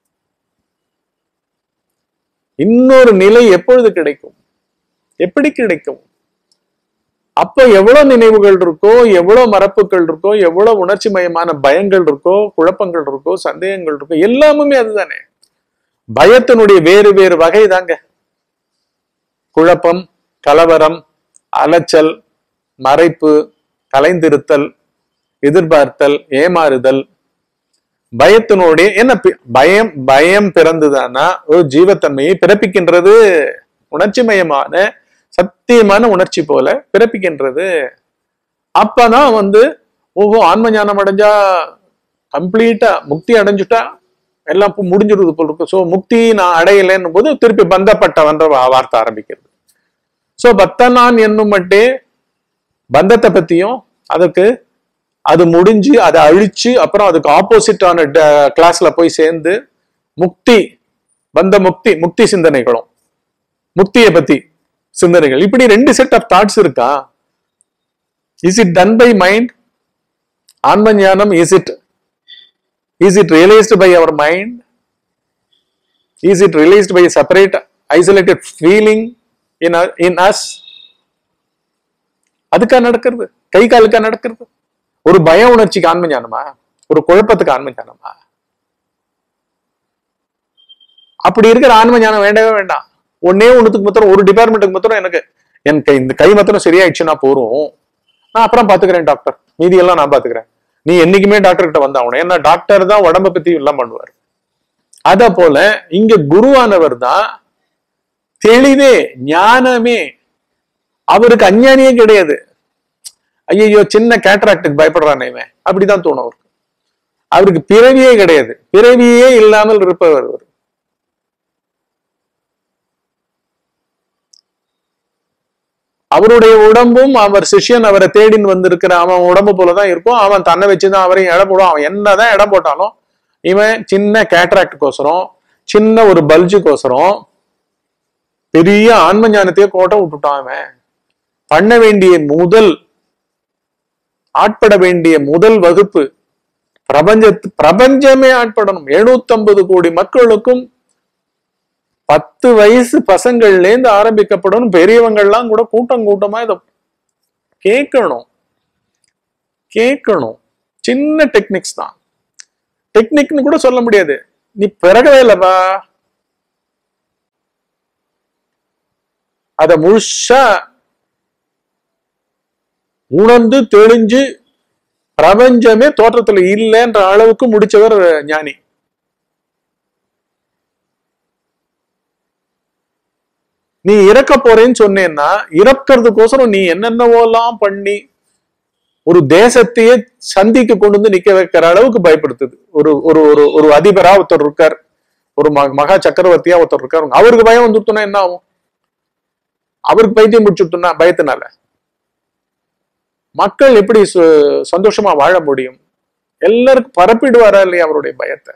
இன்னொரு நிலை எப்பொழுது கிடைக்கும் எப்படி கிடைக்கும் அப்ப எவ்வளவு நினைவுகள் இருக்கோ எவ்வளவு மறப்புகள் இருக்கோ எவ்வளவு உணர்ச்சி மயமான பயங்கள் இருக்கோ குழப்பங்கள் இருக்கோ சந்தேகங்கள் இருக்கோ எல்லாமுமே அதுதானே பயத்தினுடைய வேறு வேறு வகை தாங்க குழப்பம் கலவரம் அலைச்சல் மறைப்பு கலைந்திருத்தல் எதிர்பார்த்தல் ஏமாறுதல் பயத்தினுடைய என்ன பி- பயம் பயம் பிறந்துதானா ஒரு ஜீவத்தன்மையை பிறப்பிக்கின்றது உணர்ச்சி மயமான சத்தியமான உணர்ச்சி போல பிறப்பிக்கின்றது அப்பதான் வந்து ஓஹோ ஆன்ம ஞானம் அடைஞ்சா கம்ப்ளீட்டா முக்தி அடைஞ்சுட்டா எல்லாம் பு- முடிஞ்சிருது போல இருக்கு ஸோ முக்தி நான் அடையலைன்னும் போது திருப்பி பந்தப்பட்டவன்ற வா- வார்த்தை ஆரம்பிக்கிறது ஸோ பக்தனான் என்னும் மட்டே பந்தத்தை பத்தியும் அதுக்கு அது முடிஞ்சு அதை அழிச்சு அப்புறம் அதுக்கு ஆப்போசிட்டான கிளாஸ்ல போய் சேர்ந்து முக்தி பந்த முக்தி முக்தி சிந்தனைகளும் முக்தியை பத்தி சிந்தனைகள் இப்படி ரெண்டு செட் ஆஃப் தாட்ஸ் இருக்கா is it done by mind ஆன்ம ஞானம் is it is it realised by our mind is it realised by separate isolated feeling in in us அதுக்கா நடக்கிறது கை காலுக்கா நடக்கிறது ஒரு பய உணர்ச்சிக்கு ஆன்ம ஞானமா ஒரு குழப்பத்துக்கு ஆன்ம ஞானமா அப்படி இருக்கிற ஆன்ம ஞானம் வேண்டவே வேண்டாம் ஒன்னே ஒண்ணுத்துக்கு மாத்திரம் ஒரு டிபார்ட்மெண்ட்டுக்கு மாத்திரம் எனக்கு என் கை இந்த கை மாத்திரம் சரியாயிடுச்சுன்னா போறோம் நான் அப்புறம் பாத்துக்கிறேன் டாக்டர் மீதி எல்லாம் நான் பாத்துக்கிறேன் நீ என்னைக்குமே டாக்டர் கிட்ட வந்தாகணும் ஏன்னா டாக்டர் தான் உடம்ப பத்தி எல்லாம் பண்ணுவார் அத போல இங்க குருவானவர் தான் தெளிவே ஞானமே அவருக்கு அஞ்ஞானியே கிடையாது ஐயோ சின்ன கேட்ராக்டுக்கு பயப்படுறானே இவன் அப்படிதான் தோணும் அவருக்கு அவருக்கு பிறவியே கிடையாது பிறவியே இல்லாமல் இருப்பவர் அவர் அவருடைய உடம்பும் அவர் சிஷ்யன் அவரை தேடின்னு வந்திருக்கிற அவன் உடம்பு போலதான் இருக்கும் அவன் தன்னை வச்சுதான் அவரையும் இடம் போடுவான் அவன் என்னதான் இடம் போட்டாலும் இவன் சின்ன கேட்ராக்டுக்கோசரம் சின்ன ஒரு பல்ஜுக்கோசரம் பெரிய ஆன்ம ஞானத்தையே கோட்டை விட்டுட்டான் அவன் பண்ண வேண்டிய முதல் ஆட்பட வேண்டிய முதல் வகுப்பு பிரபஞ்ச பிரபஞ்சமே ஆட்படணும் 750 கோடி மக்களுக்கும் பத்து வயசு பசங்கள்ல இருந்து ஆரம்பிக்கப்படணும் பெரியவங்கள்லாம் கூட கூட்டம் கூட்டமா இத கேட்கணும் கேட்கணும் சின்ன டெக்னிக்ஸ் தான் டெக்னிக்னு கூட சொல்ல முடியாது நீ பிறகவே இல்லப்பா அத முழுசா உணர்ந்து தெளிஞ்சு பிரபஞ்சமே தோற்றத்துல இல்லைன்ற அளவுக்கு முடிச்சவர் ஞானி நீ இறக்க போறேன்னு சொன்னேன்னா இறக்கிறதுக்கோசரம் நீ என்னென்னவோலாம் பண்ணி ஒரு தேசத்தையே சந்திக்கு கொண்டு வந்து நிக்க வைக்கிற அளவுக்கு பயப்படுத்துது ஒரு ஒரு ஒரு ஒரு அதிபரா ஒருத்தர் இருக்கார் ஒரு ம- மகா சக்கரவர்த்தியா ஒருத்தர் இருக்கார் அவருக்கு பயம் வந்துட்டுனா என்ன ஆகும் அவருக்கு பைத்தியம் முடிச்சுட்டுனா பயத்தினால மக்கள் எப்படி சு- சந்தோஷமா வாழ முடியும் எல்லாருக்கும் பரப்பிடுவாரா இல்லையா அவருடைய பயத்தை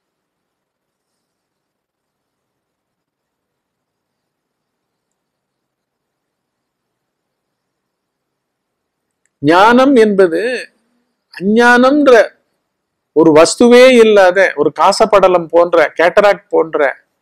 ஞானம் என்பது அஞ்ஞானம்ன்ற ஒரு வஸ்துவே இல்லாத ஒரு காசப்படலம் போன்ற கேட்டராக்ட் போன்ற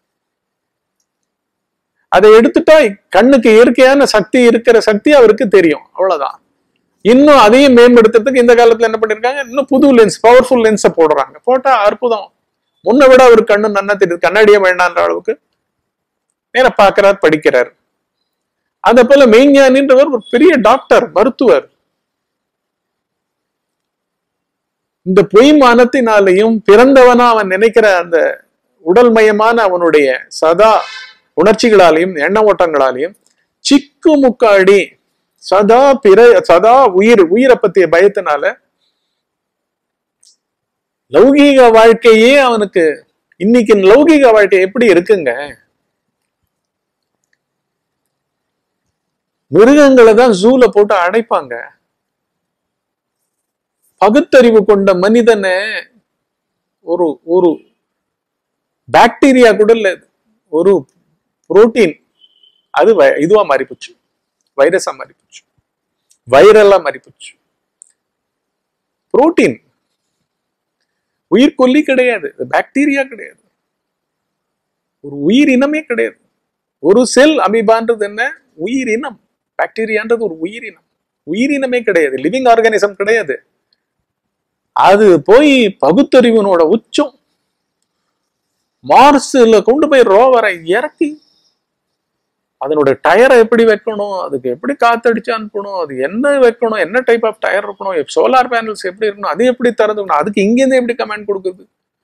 அதை எடுத்துட்டா கண்ணுக்கு இயற்கையான சக்தி இருக்கிற சக்தி அவருக்கு தெரியும் அவ்வளவுதான் இன்னும் அதையும் மேம்படுத்துறதுக்கு இந்த காலத்துல என்ன பண்ணிருக்காங்க இன்னும் புது லென்ஸ் பவர்ஃபுல் லென்ஸை போடுறாங்க போட்டா அற்புதம் முன்ன விட அவர் கண்ணு நன்னா தெரியுது கண்ணாடியே வேண்டான்ற அளவுக்கு நேர பார்க்கிறார் படிக்கிறார் அதே போல மெய்ஞானின்றவர் ஒரு பெரிய டாக்டர் மருத்துவர் இந்த பொய் மானத்தினாலையும் பிறந்தவனா அவன் நினைக்கிற அந்த உடல்மயமான அவனுடைய சதா உணர்ச்சிகளாலையும் எண்ண ஓட்டங்களாலையும் சிக்கு முக்காடி சதா பிற சதா உயிர் உயிரை பத்திய பயத்தினால லௌகீக வாழ்க்கையே அவனுக்கு இன்னைக்கு லௌகீக வாழ்க்கை எப்படி இருக்குங்க மிருகங்களை தான் ஜூல போட்டு அடைப்பாங்க பகுத்தறிவு கொண்ட மனிதனை ஒரு ஒரு பாக்டீரியா கூட இல்ல ஒரு புரோட்டீன் அது வை- இதுவா மாறி போச்சு வைரஸா மாறி போச்சு வைரலா மாறி போச்சு புரோட்டீன் உயிர்கொல்லி கிடையாது பாக்டீரியா கிடையாது ஒரு உயிரினமே கிடையாது ஒரு செல் அமீபான்றது என்ன உயிரினம் பாக்டீரியான்றது ஒரு உயிரினம் உயிரினமே கிடையாது லிவிங் ஆர்கானிசம் கிடையாது அது போய் பகுத்தறிவினோட உச்சம் மார்ஸ்ல கொண்டு போய் ரோவரை இறக்கி அதனோட டயரை எப்படி வைக்கணும் அதுக்கு எப்படி காத்தடிச்சு அனுப்பணும் அது என்ன வைக்கணும் என்ன டைப் ஆஃப் டயர் இருக்கணும் சோலார் பேனல்ஸ் எப்படி இருக்கணும் அது எப்படி திறந்துக்கணும் அதுக்கு இங்கேருந்து எப்படி கமாண்ட் கொடுக்குது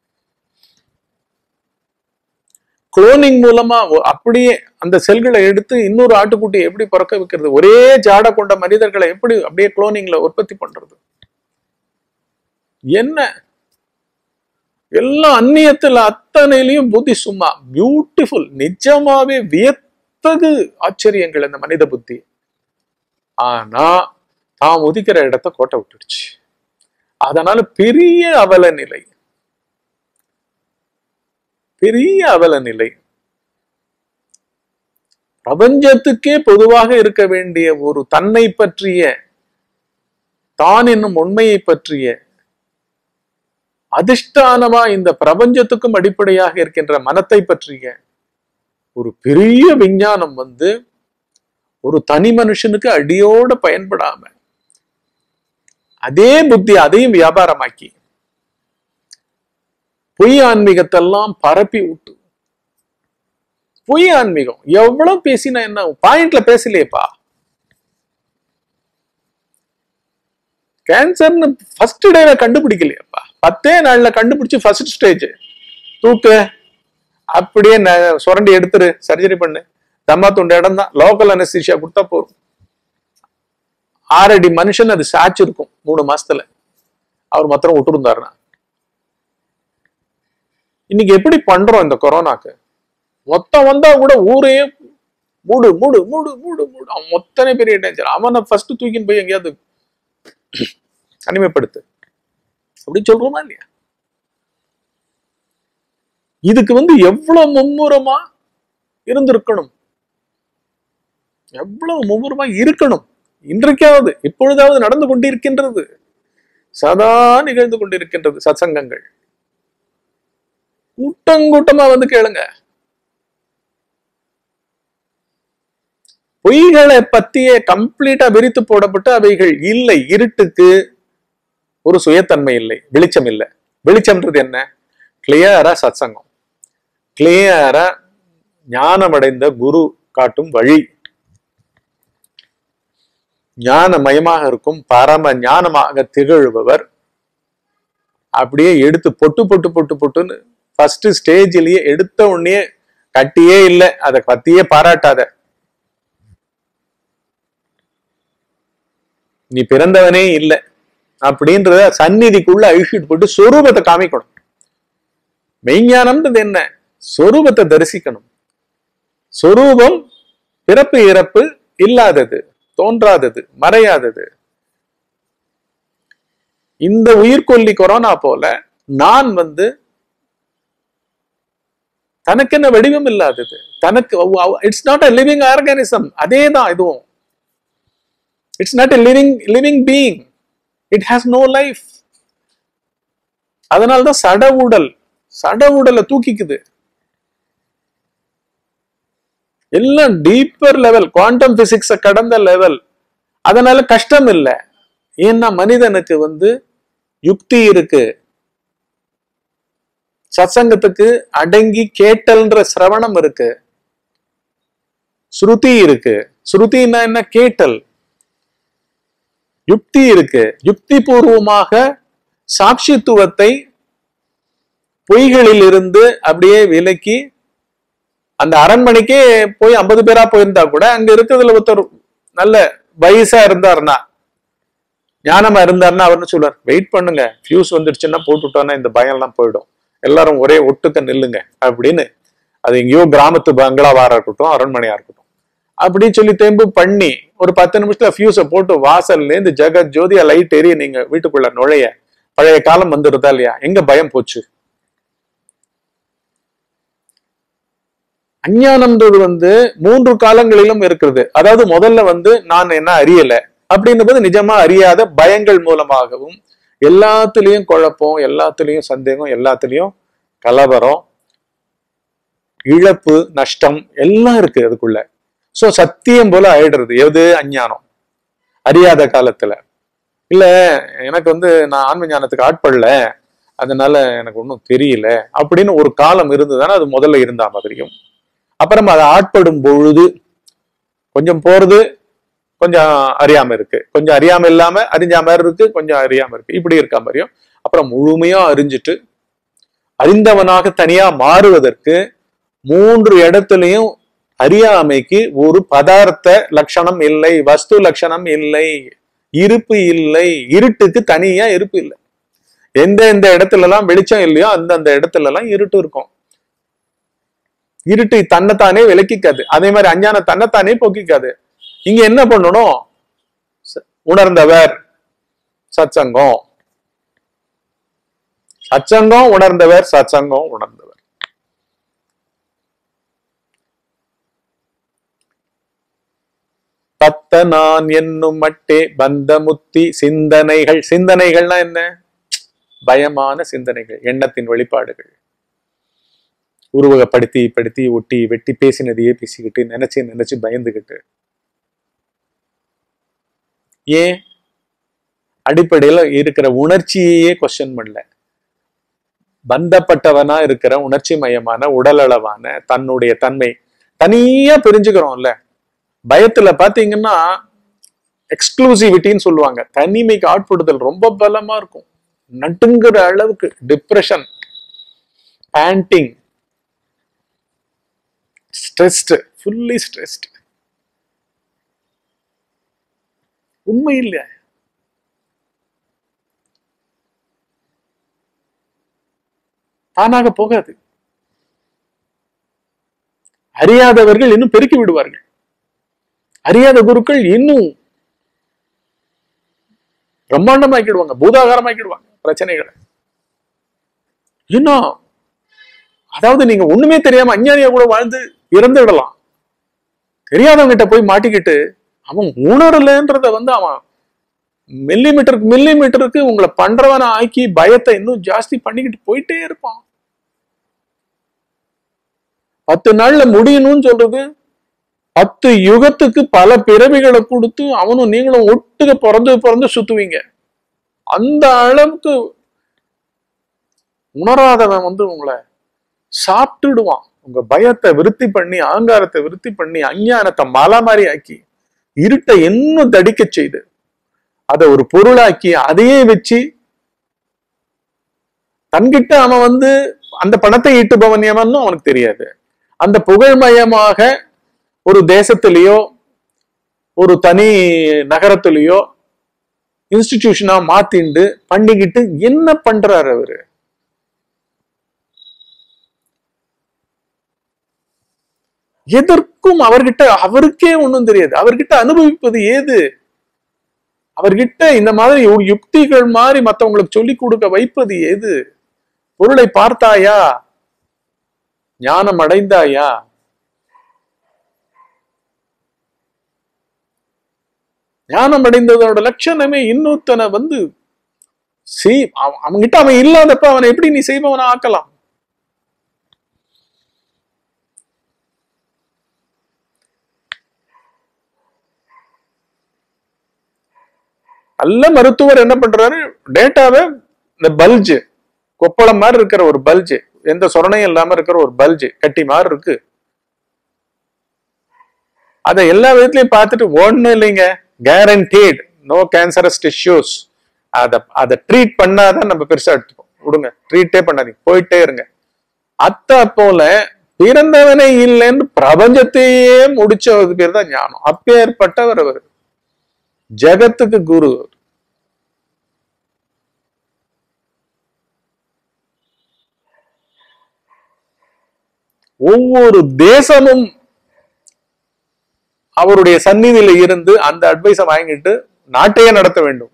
குளோனிங் மூலமா ஒ- அப்படியே அந்த செல்களை எடுத்து இன்னொரு ஆட்டுக்குட்டியை எப்படி பிறக்க வைக்கிறது ஒரே ஜாட கொண்ட மனிதர்களை எப்படி அப்படியே குளோனிங்ல உற்பத்தி பண்றது என்ன எல்லாம் அந்நியத்துல அத்தனையிலையும் புத்தி சும்மா பியூட்டிஃபுல் நிஜமாவே வியத்தகு ஆச்சரியங்கள் இந்த மனித புத்தி ஆனா தாம் உதிக்கிற இடத்த கோட்டை விட்டுடுச்சு அதனால பெரிய அவல நிலை பெரிய அவல நிலை பிரபஞ்சத்துக்கே பொதுவாக இருக்க வேண்டிய ஒரு தன்னை பற்றிய தான் என்னும் உண்மையை பற்றிய அதிஷ்டானமா இந்த பிரபஞ்சத்துக்கும் அடிப்படையாக இருக்கின்ற மனத்தை பற்றிய ஒரு பெரிய விஞ்ஞானம் வந்து ஒரு தனி மனுஷனுக்கு அடியோட பயன்படாம அதே புத்தி அதையும் வியாபாரமாக்கி பொய் ஆன்மீகத்தெல்லாம் பரப்பி விட்டு பொய் ஆன்மீகம் எவ்வளவு பேசினா என்ன பாயிண்ட்ல பேசலையேப்பா கேன்சர்னு ஃபர்ஸ்ட் டேல கண்டுபிடிக்கலையேப்பா பத்தே நாள்ல கண்டுபிடிச்சு ஃபர்ஸ்ட் ஸ்டேஜ் தூக்கு அப்படியே ந- சுரண்டி எடுத்துரு சர்ஜரி பண்ணு தம்மா துண்டு இடம் தான் லோக்கல் அனஸ்தீஷியா கொடுத்தா போதும் ஆறடி மனுஷன் அது சாச்சிருக்கும் மூணு மாசத்துல அவர் மாத்திரம் விட்டுருந்தாருன்னா இன்னைக்கு எப்படி பண்றோம் இந்த கொரோனாக்கு மொத்தம் வந்தா கூட ஊரே மூடு மூடு மூடு மூடு மூடு அவன் மொத்தனை பெரிய டேஞ்சர் அவனை ஃபர்ஸ்ட் தூக்கின்னு போய் எங்கேயாவது தனிமைப்படுத்து அப்படி சொல்றோமா இல்லையா இதுக்கு வந்து எவ்வளவு மும்முரமா இருந்திருக்கணும் எவ்வளவு மும்முரமா இருக்கணும் இன்றைக்காவது இப்பொழுதாவது நடந்து கொண்டிருக்கின்றது சதா நிகழ்ந்து கொண்டிருக்கின்றது சத்சங்கங்கள் கூட்டங்கூட்டமா வந்து கேளுங்க பொய்களை பத்தியே கம்ப்ளீட்டா விரித்து போடப்பட்டு அவைகள் இல்லை இருட்டுக்கு ஒரு சுயத்தன்மை இல்லை வெளிச்சம் இல்லை வெளிச்சம்ன்றது என்ன கிளியரா சத்சங்கம் கிளியரா ஞானமடைந்த குரு காட்டும் வழி ஞானமயமாக இருக்கும் பரம ஞானமாக திகழ்பவர் அப்படியே எடுத்து பொட்டு பொட்டு பொட்டு பொட்டுன்னு ஃபர்ஸ்ட் ஸ்டேஜ்லயே எடுத்த உடனே கட்டியே இல்லை அதை பத்தியே பாராட்டாத நீ பிறந்தவனே இல்லை அப்படின்றத சந்நிதிக்குள்ள அழிச்சிட்டு போட்டு சொரூபத்தை காமிக்கணும் மெய்ஞானம்ன்றது என்ன சொரூபத்தை தரிசிக்கணும் சொரூபம் பிறப்பு இறப்பு இல்லாதது தோன்றாதது மறையாதது இந்த உயிர்கொல்லி கொரோனா போல நான் வந்து தனக்கு என்ன வடிவம் இல்லாதது தனக்கு it's not a living organism அதே தான் இதுவும் it's not a living living being it has no life அதனால்தான் சட உடல் சட உடலை தூக்கிக்குது எல்லாம் டீப்பர் லெவல் குவாண்டம் பிசிக்ஸ கடந்த லெவல் அதனால கஷ்டம் இல்லை ஏன்னா மனிதனுக்கு வந்து யுக்தி இருக்கு சத்சங்கத்துக்கு அடங்கி கேட்டல்ன்ற சிரவணம் இருக்கு ஸ்ருதி இருக்கு ஸ்ருதினா என்ன கேட்டல் யுக்தி இருக்கு யுக்தி பூர்வமாக சாட்சித்துவத்தை பொய்களில் இருந்து அப்படியே விலக்கி அந்த அரண்மனைக்கே போய் ஐம்பது பேரா போயிருந்தா கூட அங்க இருக்கிறதுல ஒருத்தர் நல்ல வயசா இருந்தாருன்னா ஞானமா இருந்தாருன்னா அவர்னு சொல்லுவார் வெயிட் பண்ணுங்க ஃபியூஸ் வந்துடுச்சுன்னா போட்டுட்டோன்னா இந்த பயம் எல்லாம் போயிடும் எல்லாரும் ஒரே ஒட்டுக்க நில்லுங்க அப்படின்னு அது எங்கேயோ கிராமத்து பங்களாவா இருக்கட்டும் அரண்மனையா இருக்கட்டும் அப்படின்னு சொல்லி தெம்பு பண்ணி ஒரு பத்து நிமிஷத்துல ஃபியூஸை போட்டு வாசல்ல இருந்து ஜெகத் ஜோதியா லைட் எரிய நீங்க வீட்டுக்குள்ள நுழைய பழைய காலம் வந்துருதா இல்லையா எங்க பயம் போச்சு அஞ்ஞானம்ன்றது வந்து மூன்று காலங்களிலும் இருக்கிறது அதாவது முதல்ல வந்து நான் என்ன அறியல அப்படின்னும்போது நிஜமா அறியாத பயங்கள் மூலமாகவும் எல்லாத்துலயும் குழப்பம் எல்லாத்துலயும் சந்தேகம் எல்லாத்துலயும் கலவரம் இழப்பு நஷ்டம் எல்லாம் இருக்கு அதுக்குள்ள சோ சத்தியம் போல ஆயிடுறது எது அஞ்ஞானம் அறியாத காலத்துல இல்ல எனக்கு வந்து நான் ஆன்ம ஞானத்துக்கு ஆட்படல அதனால எனக்கு ஒன்றும் தெரியல அப்படின்னு ஒரு காலம் இருந்ததுன்னா அது முதல்ல இருந்தா மாதிரியும் அப்புறம் அதை ஆட்படும் பொழுது கொஞ்சம் போறது கொஞ்சம் அறியாம இருக்கு கொஞ்சம் அறியாம இல்லாம அறிஞ்ச மாதிரி இருக்கு கொஞ்சம் அறியாம இருக்கு இப்படி இருக்க மாதிரியும் அப்புறம் முழுமையா அறிஞ்சிட்டு அறிந்தவனாக தனியா மாறுவதற்கு மூன்று இடத்துலயும் அறியாமைக்கு ஒரு பதார்த்த லட்சணம் இல்லை வஸ்து லட்சணம் இல்லை இருப்பு இல்லை இருட்டுக்கு தனியா இருப்பு இல்லை எந்த எந்த இடத்துல எல்லாம் வெளிச்சம் இல்லையோ அந்த அந்த இடத்துல எல்லாம் இருட்டு இருக்கும் இருட்டு தன்னைத்தானே விலக்கிக்காது அதே மாதிரி அஞ்ஞானம் தன்னைத்தானே போக்கிக்காது இங்க என்ன பண்ணணும் ச- உணர்ந்தவர் சத்சங்கம் சத்சங்கம் உணர்ந்தவர் சத்சங்கம் உணர்ந்தவர் பத்த நான் என்னும் மட்டே பந்தமுத்தி சிந்தனைகள் சிந்தனைகள்னா என்ன பயமான சிந்தனைகள் எண்ணத்தின் வெளிப்பாடுகள் உருவகப்படுத்தி படுத்தி ஒட்டி வெட்டி பேசினதையே பேசிக்கிட்டு நினைச்சு நினைச்சு பயந்துகிட்டு ஏன் அடிப்படையில இருக்கிற உணர்ச்சியையே கொஸ்டின் பண்ணல பந்தப்பட்டவனா இருக்கிற உணர்ச்சி மயமான உடலளவான தன்னுடைய தன்மை தனியா பிரிஞ்சுக்கிறோம்ல பயத்துல பாத்தீங்கன்னா எக்ஸ்க்ளூசிவிட்டின்னு சொல்லுவாங்க தனிமைக்கு ஆட்படுதல் ரொம்ப பலமா இருக்கும் நட்டுங்கிற அளவுக்கு depression panting stressed fully stressed உண்மை இல்லை தானாக போகாது அறியாதவர்கள் இன்னும் பெருக்கி விடுவார்கள் அறியாத குருக்கள் இன்னும் பிரம்மாண்டமாக்கிடுவாங்க பூதாகாரமாக்கிடுவாங்க பிரச்சனைகளை இன்னும் அதாவது நீங்க ஒண்ணுமே தெரியாம அஞ்ஞானியா கூட வாழ்ந்து இறந்துடலாம் தெரியாதவங்கிட்ட போய் மாட்டிக்கிட்டு அவன் உணரலன்றத வந்து அவன் மில்லி மீட்டருக்கு மில்லி மீட்டருக்கு உங்களை பண்றவன ஆக்கி பயத்தை இன்னும் ஜாஸ்தி பண்ணிக்கிட்டு போயிட்டே இருப்பான் பத்து நாள்ல முடியணும்னு சொல்றது பத்து யுகத்துக்கு பல பிறவிகளை கொடுத்து அவனும் நீங்களும் ஒட்டுக்க பிறந்து பிறந்து சுத்துவீங்க அந்த அளவுக்கு உணராதவன் வந்து உங்களை சாப்பிட்டுடுவான் உங்க பயத்தை விருத்தி பண்ணி அகங்காரத்தை விருத்தி பண்ணி அஞ்ஞானத்தை மலை மாதிரி ஆக்கி இருட்டை இன்னும் தடிக்க செய்து அதை ஒரு பொருளாக்கி அதையே வச்சு தன்கிட்ட அவன் வந்து அந்த பணத்தை ஈட்டுபவன் எவன்னு அவனுக்கு தெரியாது அந்த புகழ்மயமாக ஒரு தேசத்திலேயோ ஒரு தனி நகரத்திலேயோ இன்ஸ்டிடியூஷனா மாத்திண்டு பண்ணிக்கிட்டு என்ன பண்றாரு அவரு எதற்கும் அவர்கிட்ட அவருக்கே ஒண்ணும் தெரியாது அவர்கிட்ட அனுபவிப்பது ஏது அவர்கிட்ட இந்த மாதிரி யு- யுக்திகள் மாதிரி மத்தவங்களுக்கு சொல்லி கொடுக்க வைப்பது எது பொருளை பார்த்தாயா ஞானம் அடைந்தாயா ஞானம் அடைந்ததோட லட்சணமே இன்னொருத்தனை வந்து செய் அவ- அவன்கிட்ட அவன் இல்லாதப்ப அவனை எப்படி நீ செய்பவனா ஆக்கலாம் நல்ல மருத்துவர் என்ன பண்றாரு டேட்டாவை இந்த பல்ஜ் கொப்பளம் மாதிரி இருக்கிற ஒரு பல்ஜ் எந்த சொரணையும் இல்லாம இருக்கிற ஒரு பல்ஜ் கட்டி மாதிரி இருக்கு அதை எல்லா விதத்துலயும் பார்த்துட்டு ஒண்ணும் இல்லைங்க கேரண்டீட் நோ கேன்சரஸ் டிஷ்யூஸ் அதை அதை ட்ரீட் பண்ணாதான் நம்ம பெருசா எடுத்துப்போம் விடுங்க ட்ரீட்டே பண்ணாதீங்க போயிட்டே இருங்க அத்த போல பிறந்தவனே இல்லைன்னு பிரபஞ்சத்தையே முடிச்ச பேர் தான் ஞானம் அப்பேற்பட்டவர் அவர் ஜெகத்துக்கு குரு ஒவ்வொரு தேசமும் அவருடைய சந்நிதியில இருந்து அந்த அட்வைஸை வாங்கிட்டு நாட்டையே நடத்த வேண்டும்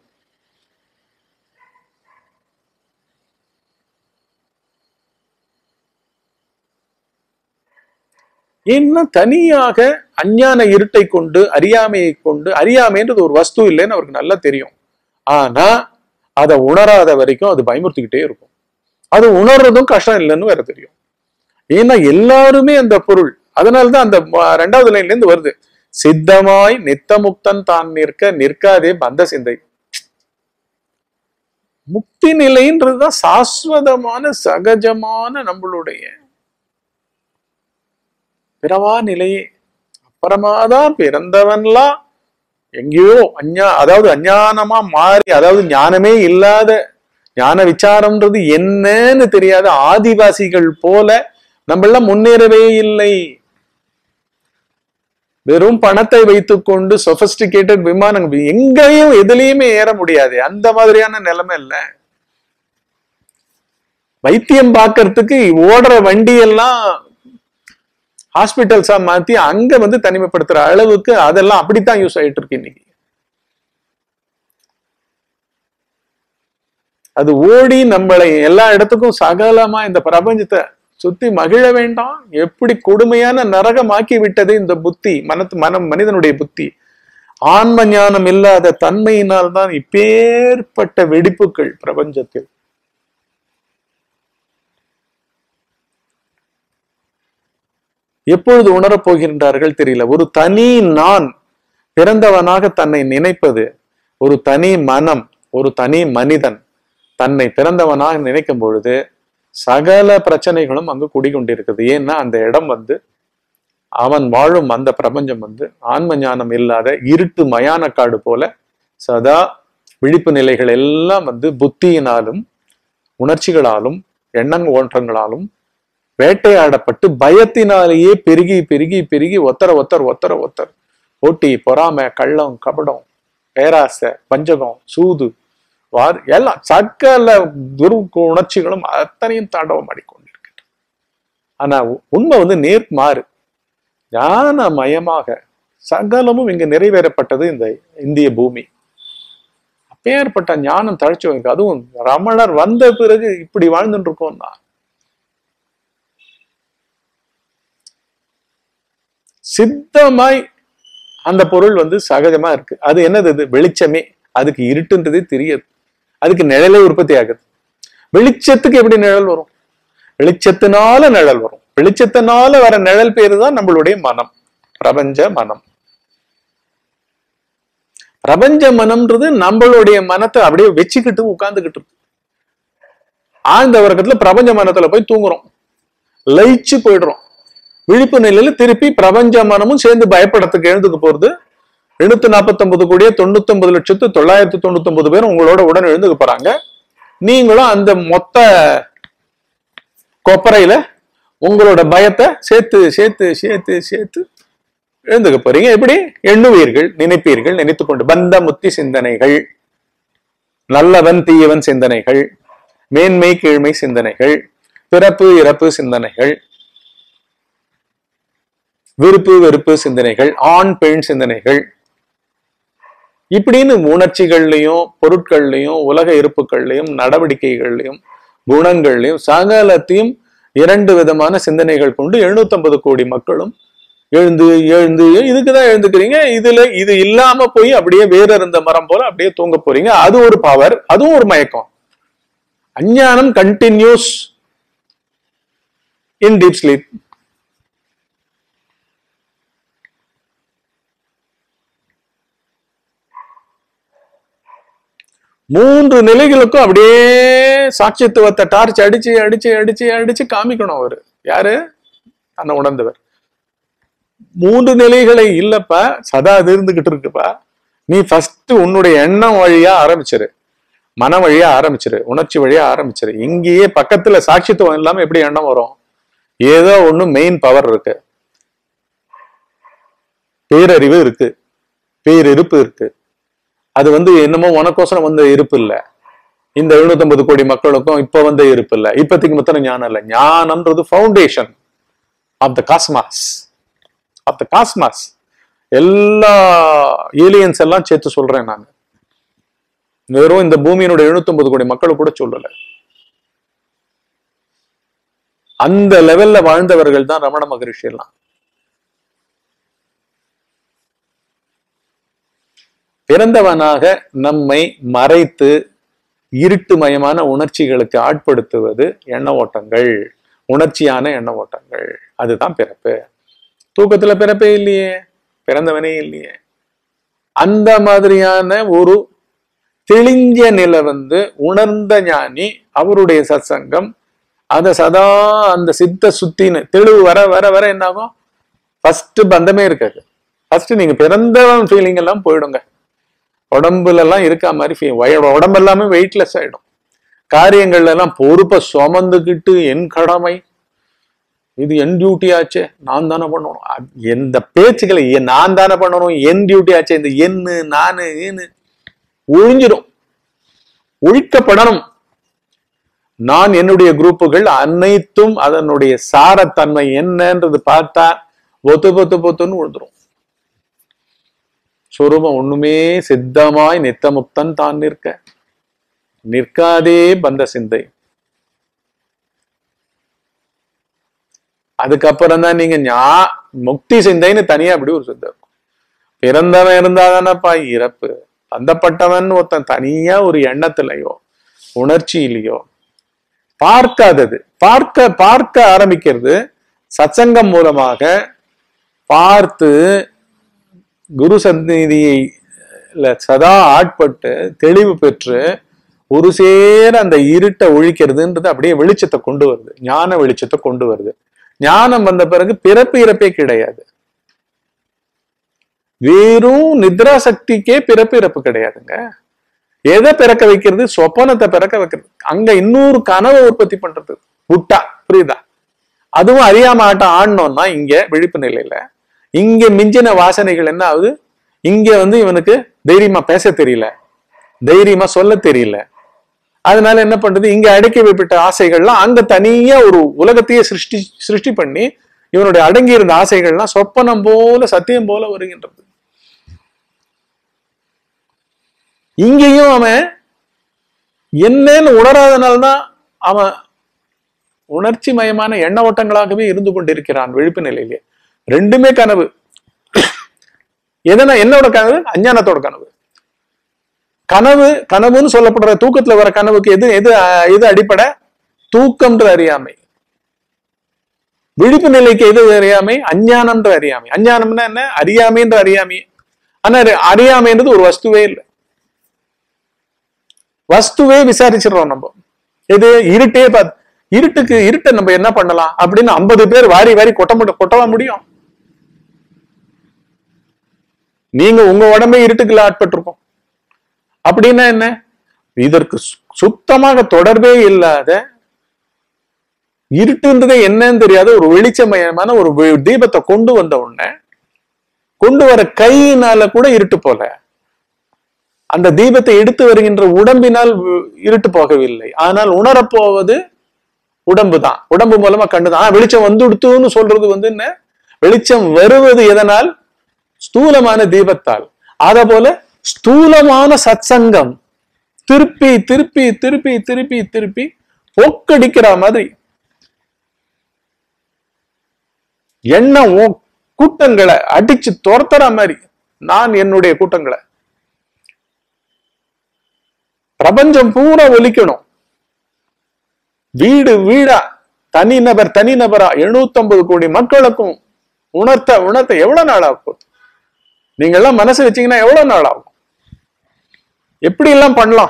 இன்னும் தனியாக அஞ்ஞான இருட்டை கொண்டு அறியாமையை கொண்டு அறியாமைன்றது ஒரு வஸ்து இல்லைன்னு அவருக்கு நல்லா தெரியும் ஆனா அதை உணராத வரைக்கும் அது பயமுறுத்திக்கிட்டே இருக்கும் அது உணர்றதும் கஷ்டம் இல்லைன்னு வேற தெரியும் ஏன்னா எல்லாருமே அந்த பொருள் அதனாலதான் அந்த ம- ரெண்டாவது லைன்ல இருந்து வருது சித்தமாய் நித்தமுக்தன் தான் நிற்க நிற்காதே பந்த சிந்தை முக்தி நிலைன்றதுதான் சாஸ்வதமான சகஜமான நம்மளுடைய பிறவா நிலையே அப்புறமாதான் பிறந்தவன்லாம் எங்கேயோ அஞ்ஞா அதாவது அஞ்ஞானமா மாறி அதாவது ஞானமே இல்லாத ஞான விசாரம்ன்றது என்னன்னு தெரியாத ஆதிவாசிகள் போல நம்மளாம் முன்னேறவே இல்லை வெறும் பணத்தை வைத்துக்கொண்டு சொபஸ்டிகேட்டட் விமானங்கள் எங்கேயும் எதுலயுமே ஏற முடியாது அந்த மாதிரியான நிலைமை இல்ல வைத்தியம் பார்க்கறதுக்கு ஓடுற வண்டி எல்லாம் ஹாஸ்பிட்டல்ஸா மாத்தி அங்க வந்து தனிமைப்படுத்துற அளவுக்கு அதெல்லாம் அப்படித்தான் யூஸ் ஆயிட்டு இருக்கு இன்னைக்கு அது ஓடி நம்மளை எல்லா இடத்துக்கும் சகலமா இந்த பிரபஞ்சத்தை சுத்தி மகிழ வேண்டாம் எப்படி கொடுமையான நரகமாக்கி விட்டது இந்த புத்தி மனத்து மனம் மனிதனுடைய புத்தி ஆன்ம ஞானம் இல்லாத தன்மையினால் தான் இப்பேற்பட்ட வெடிப்புகள் பிரபஞ்சத்தில் எப்பொழுது உணரப் போகின்றார்கள் தெரியல ஒரு தனி நான் பிறந்தவனாக தன்னை நினைப்பது ஒரு தனி மனம் ஒரு தனி மனிதன் தன்னை பிறந்தவனாக நினைக்கும் பொழுது சகல பிரச்சனைகளும் அங்கு குடிகொண்டிருக்குது ஏன்னா அந்த இடம் வந்து அவன் வாழும் அந்த பிரபஞ்சம் வந்து ஆன்ம ஞானம் இல்லாத இருட்டு மயான காடு போல சதா விழிப்பு நிலைகள் எல்லாம் வந்து புத்தியினாலும் உணர்ச்சிகளாலும் எண்ணங் ஓன்றங்களாலும் வேட்டையாடப்பட்டு பயத்தினாலேயே பெருகி பெருகி பெருகி ஒத்தர ஒத்தர் ஒத்தர ஒத்தர் போட்டி பொறாமை கள்ளம் கபடம் பேராசை பஞ்சகம் சூது வாது எல்லாம் சகல துரு உணர்ச்சிகளும் அத்தனையும் தாண்டவம் ஆடிக்கொண்டிருக்கின்றன ஆனா உ- உண்மை வந்து நேர் மாறு ஞானமயமாக சகலமும் இங்கு நிறைவேறப்பட்டது இந்த இந்திய பூமி அப்பேற்பட்ட ஞானம் தழைச்சவங்க அதுவும் ரமணர் வந்த பிறகு இப்படி வாழ்ந்துட்டு இருக்கோம்னா சித்தமாய் அந்த பொருள் வந்து சகஜமா இருக்கு அது என்னது இது வெளிச்சமே அதுக்கு இருட்டுன்றதே தெரியாது அதுக்கு நிழலே உற்பத்தி ஆகுது வெளிச்சத்துக்கு எப்படி நிழல் வரும் வெளிச்சத்தினால நிழல் வரும் வெளிச்சத்தினால வர நிழல் பேரு தான் நம்மளுடைய மனம் பிரபஞ்ச மனம் பிரபஞ்ச மனம்ன்றது நம்மளுடைய மனத்தை அப்படியே வச்சுக்கிட்டு உட்கார்ந்துகிட்டு இருக்கு ஆழ்ந்த வர்க்கத்துல பிரபஞ்ச மனத்துல போய் தூங்குறோம் லயிச்சு போயிடுறோம் விழிப்பு நிலையில திருப்பி பிரபஞ்ச மனமும் சேர்ந்து பயப்படத்துக்கு எழுந்துக்க போறது எழுநூத்தி நாற்பத்தி ஒன்பது கோடியே தொண்ணூத்தி ஒன்பது லட்சத்து தொள்ளாயிரத்தி தொண்ணூத்தி ஒன்பது பேரும் உங்களோட உடன் எழுந்துக்க போறாங்க நீங்களும் அந்த மொத்த கொப்பரையில உங்களோட பயத்தை சேர்த்து சேர்த்து சேர்த்து சேர்த்து எழுந்துக்க போறீங்க எப்படி எண்ணுவீர்கள் நினைப்பீர்கள் நினைத்துக்கொண்டு பந்த முத்தி சிந்தனைகள் நல்லவன் தீயவன் சிந்தனைகள் மேன்மை கீழ்மை சிந்தனைகள் பிறப்பு இறப்பு சிந்தனைகள் விருப்பு வெறுப்பு சிந்தனைகள் ஆண் பெண் சிந்தனைகள் இப்படின்னு உணர்ச்சிகள்லையும் பொருட்கள்லையும் உலக இருப்புகள்லையும் நடவடிக்கைகள்லையும் குணங்கள்லையும் சகலத்தையும் இரண்டு விதமான சிந்தனைகள் கொண்டு 750 கோடி மக்களும் எழுந்து எழுந்து இதுக்குதான் எழுந்துக்கிறீங்க இதுல இது இல்லாம போய் அப்படியே வேற இருந்த மரம் போல அப்படியே தூங்க போறீங்க அது ஒரு பவர் அதுவும் ஒரு மயக்கம் அஞ்ஞானம் கண்டினியூஸ் இன் டீப் ஸ்லீப் மூன்று நிலைகளுக்கும் அப்படியே சாட்சித்துவத்தை டார்ச் அடிச்சு அடிச்சு அடிச்சு அடிச்சு காமிக்கணும் அவரு யாரு தன்னை உணர்ந்தவர் மூன்று நிலைகளை இல்லப்பா சதா அது இருந்துகிட்டு இருக்குப்பா நீ ஃபர்ஸ்ட் உன்னுடைய எண்ணம் வழியா ஆரம்பிச்சிரு மன வழியா ஆரம்பிச்சிரு உணர்ச்சி வழியா ஆரம்பிச்சிரு இங்கேயே பக்கத்துல சாட்சித்துவம் இல்லாம எப்படி எண்ணம் வரும் ஏதோ ஒண்ணு மெயின் பவர் இருக்கு பேரறிவு இருக்கு பேரிருப்பு இருக்கு அது வந்து என்னமோ உனக்கோசரம் வந்த இருப்பு இல்ல இந்த 750 கோடி மக்களுக்கும் இப்ப வந்த இருப்பு இல்ல இப்பத்திக்கு மொத்தம் ஞானம் இல்ல ஞானம்ன்றது foundation of the cosmos of the cosmos எல்லா ஏலியன்ஸ் எல்லாம் சேர்த்து சொல்றேன் நான் வெறும் இந்த பூமியினுடைய 750 கோடி மக்கள் கூட சொல்லல அந்த லெவல்ல வாழ்ந்தவர்கள் தான் ரமண மகரிஷி எல்லாம் பிறந்தவனாக நம்மை மறைத்து இருட்டுமயமான உணர்ச்சிகளுக்கு ஆட்படுத்துவது எண்ண ஓட்டங்கள் உணர்ச்சியான எண்ண ஓட்டங்கள் அதுதான் பிறப்பு தூக்கத்துல பிறப்பே இல்லையே பிறந்தவனே இல்லையே அந்த மாதிரியான ஒரு தெளிஞ்ச நிலை வந்து உணர்ந்த ஞானி அவருடைய சத்சங்கம் அத சதா அந்த சித்த சுத்தின்னு தெளிவு வர வர வர என்னாகும் ஃபர்ஸ்ட் பந்தமே இருக்காது ஃபர்ஸ்ட் நீங்க பிறந்தவன் ஃபீலிங் எல்லாம் போயிடுங்க உடம்புல எல்லாம் இருக்கா மாதிரி feel- வய- உடம்பு எல்லாமே வெயிட்லெஸ் ஆயிடும் காரியங்கள்ல எல்லாம் பொறுப்பை சுமந்துக்கிட்டு என் கடமை இது என் டியூட்டி ஆச்சே நான் தானே பண்ணணும் அ- எந்த பேச்சுக்களை எ- நான் தானே பண்ணணும் என் டியூட்டி ஆச்சே இந்த என்னு நானு ஏன்னு ஒழிஞ்சிடும் ஒழிக்கப்படணும் நான் என்னுடைய குரூப்புகள் அனைத்தும் அதனுடைய சாரத்தன்மை என்னன்றது பார்த்தா பொத்து பொத்து பொத்துன்னு விழுந்துரும் சொரூபம் ஒண்ணுமே சித்தமாய் நித்தமுத்தன் தான் நிற்க நிற்காதே பந்த சிந்தை அதுக்கப்புறம் தான் நீங்க ஞா முக்தி சிந்தைன்னு தனியா அப்படி ஒரு சிந்தை இருக்கும் பிறந்தவன் இருந்தாதானப்பா இறப்பு பந்தப்பட்டவன் ஒருத்தன் தனியா ஒரு எண்ணத்திலையோ உணர்ச்சியிலையோ பார்க்காதது பார்க்க பார்க்க ஆரம்பிக்கிறது சத்சங்கம் மூலமாக பார்த்து குரு சந்நிதியை ல சதா ஆட்பட்டு தெளிவு பெற்று ஒரு சேர அந்த இருட்டை ஒழிக்கிறதுன்றது அப்படியே வெளிச்சத்தை கொண்டு வருது ஞான வெளிச்சத்தை கொண்டு வருது ஞானம் வந்த பிறகு பிறப்பு இறப்பே கிடையாது வெறும் நித்ரா சக்திக்கே பிறப்பு இறப்பு கிடையாதுங்க எதை பிறக்க வைக்கிறது சொப்பனத்தை பிறக்க வைக்கிறது அங்க இன்னொரு கனவை உற்பத்தி பண்றது புட்டா புரியுதா அதுவும் அறியாம ஆட்டம் ஆடணும்னா இங்க விழிப்பு நிலையில இங்க மிஞ்சின வாசனைகள் என்ன ஆகுது இங்க வந்து இவனுக்கு தைரியமா பேச தெரியல தைரியமா சொல்ல தெரியல அதனால என்ன பண்றது இங்க அடக்கி வைப்பட்ட ஆசைகள்லாம் அங்க தனியா ஒரு உலகத்தையே சிருஷ்டி சிருஷ்டி பண்ணி இவனுடைய அடங்கி இருந்த ஆசைகள்லாம் சொப்பனம் போல சத்தியம் போல வருகின்றது இங்கேயும் அவன் என்னன்னு உணராதனால்தான் அவன் உணர்ச்சி மயமான எண்ண ஓட்டங்களாகவே இருந்து கொண்டிருக்கிறான் விழிப்பு நிலையிலே ரெண்டுமே கனவு எதனா என்னோட கனவு அஞ்ஞானத்தோட கனவு கனவு கனவுன்னு சொல்லப்படுற தூக்கத்துல வர கனவுக்கு எது எது அஹ், எது அடிப்படை தூக்கம்ன்ற அறியாமை விழிப்பு நிலைக்கு எது அறியாமை அஞ்ஞானம்ன்ற அறியாமை அஞ்ஞானம்னா என்ன அறியாமைன்ற அறியாமை ஆனா அது அறியாமைன்றது ஒரு வஸ்துவே இல்லை வஸ்துவே விசாரிச்சிடுறோம் நம்ம இது இருட்டே பார்த்து இருட்டுக்கு இருட்டை நம்ம என்ன பண்ணலாம் அப்படின்னு ஐம்பது பேர் வாரி வாரி கொட்ட முடியும் கொட்டவா முடியும் நீங்க உங்க உடம்பே இருட்டுக்குள்ள ஆட்பட்டிருக்கோம் அப்படின்னா என்ன இதற்கு சு- சுத்தமாக தொடர்பே இல்லாத இருட்டுன்றதே என்னன்னு தெரியாத ஒரு வெளிச்சமயமான ஒரு வி- தீபத்தை கொண்டு வந்த உடனே கொண்டு வர கையினால கூட இருட்டு போல அந்த தீபத்தை எடுத்து வருகின்ற உடம்பினால் வி- இருட்டு போகவில்லை ஆனால் உணரப்போவது உடம்பு தான் உடம்பு மூலமா கண்டுதான் ஆனா, வெளிச்சம் வந்துடுத்துன்னு சொல்றது வந்து என்ன வெளிச்சம் வருவது எதனால் ஸ்தூலமான தீபத்தால் அத போல ஸ்தூலமான சத்சங்கம் திருப்பி திருப்பி திருப்பி திருப்பி திருப்பி போக்கடிக்கிற மாதிரி எண்ணம் உன் கூட்டங்களை அடிச்சு துரத்துற மாதிரி நான் என்னுடைய கூட்டங்களை பிரபஞ்சம் பூரா ஒலிக்கணும் வீடு வீடா தனிநபர் தனிநபரா 750 கோடி மக்களுக்கும் உணர்த்த உணர்த்த எவ்வளவு நாள் ஆகும் நீங்க எல்லாம் மனசு வச்சீங்கன்னா எவ்வளவு நாள் ஆகும் எப்படி எல்லாம் பண்ணலாம்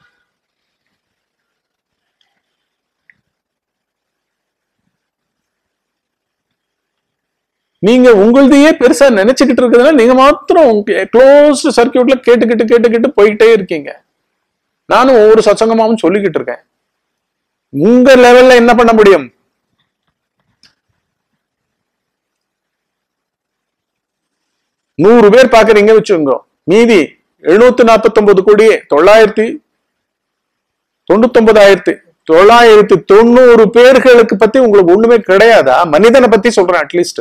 நீங்க உங்களுதையே பெருசா நினைச்சுக்கிட்டு இருக்கிறதுனால நீங்க மாத்திரம் க்ளோஸ்ட் சர்க்கியூட்ல கேட்டுக்கிட்டு கேட்டுக்கிட்டு போயிட்டே இருக்கீங்க நானும் ஒவ்வொரு சத்சங்கமாவும் சொல்லிக்கிட்டு இருக்கேன் உங்க லெவல்ல என்ன பண்ண முடியும் நூறு பேர் பாக்குறீங்க வச்சுக்கோங்க மீதி எழுநூத்தி நாற்பத்தி ஒன்பது கோடி தொள்ளாயிரத்தி தொண்ணூத்தி ஒன்பதாயிரத்தி தொள்ளாயிரத்தி தொண்ணூறு பேர்களுக்கு பத்தி உங்களுக்கு ஒண்ணுமே கிடையாதா மனிதனை பத்தி சொல்றேன் அட்லீஸ்ட்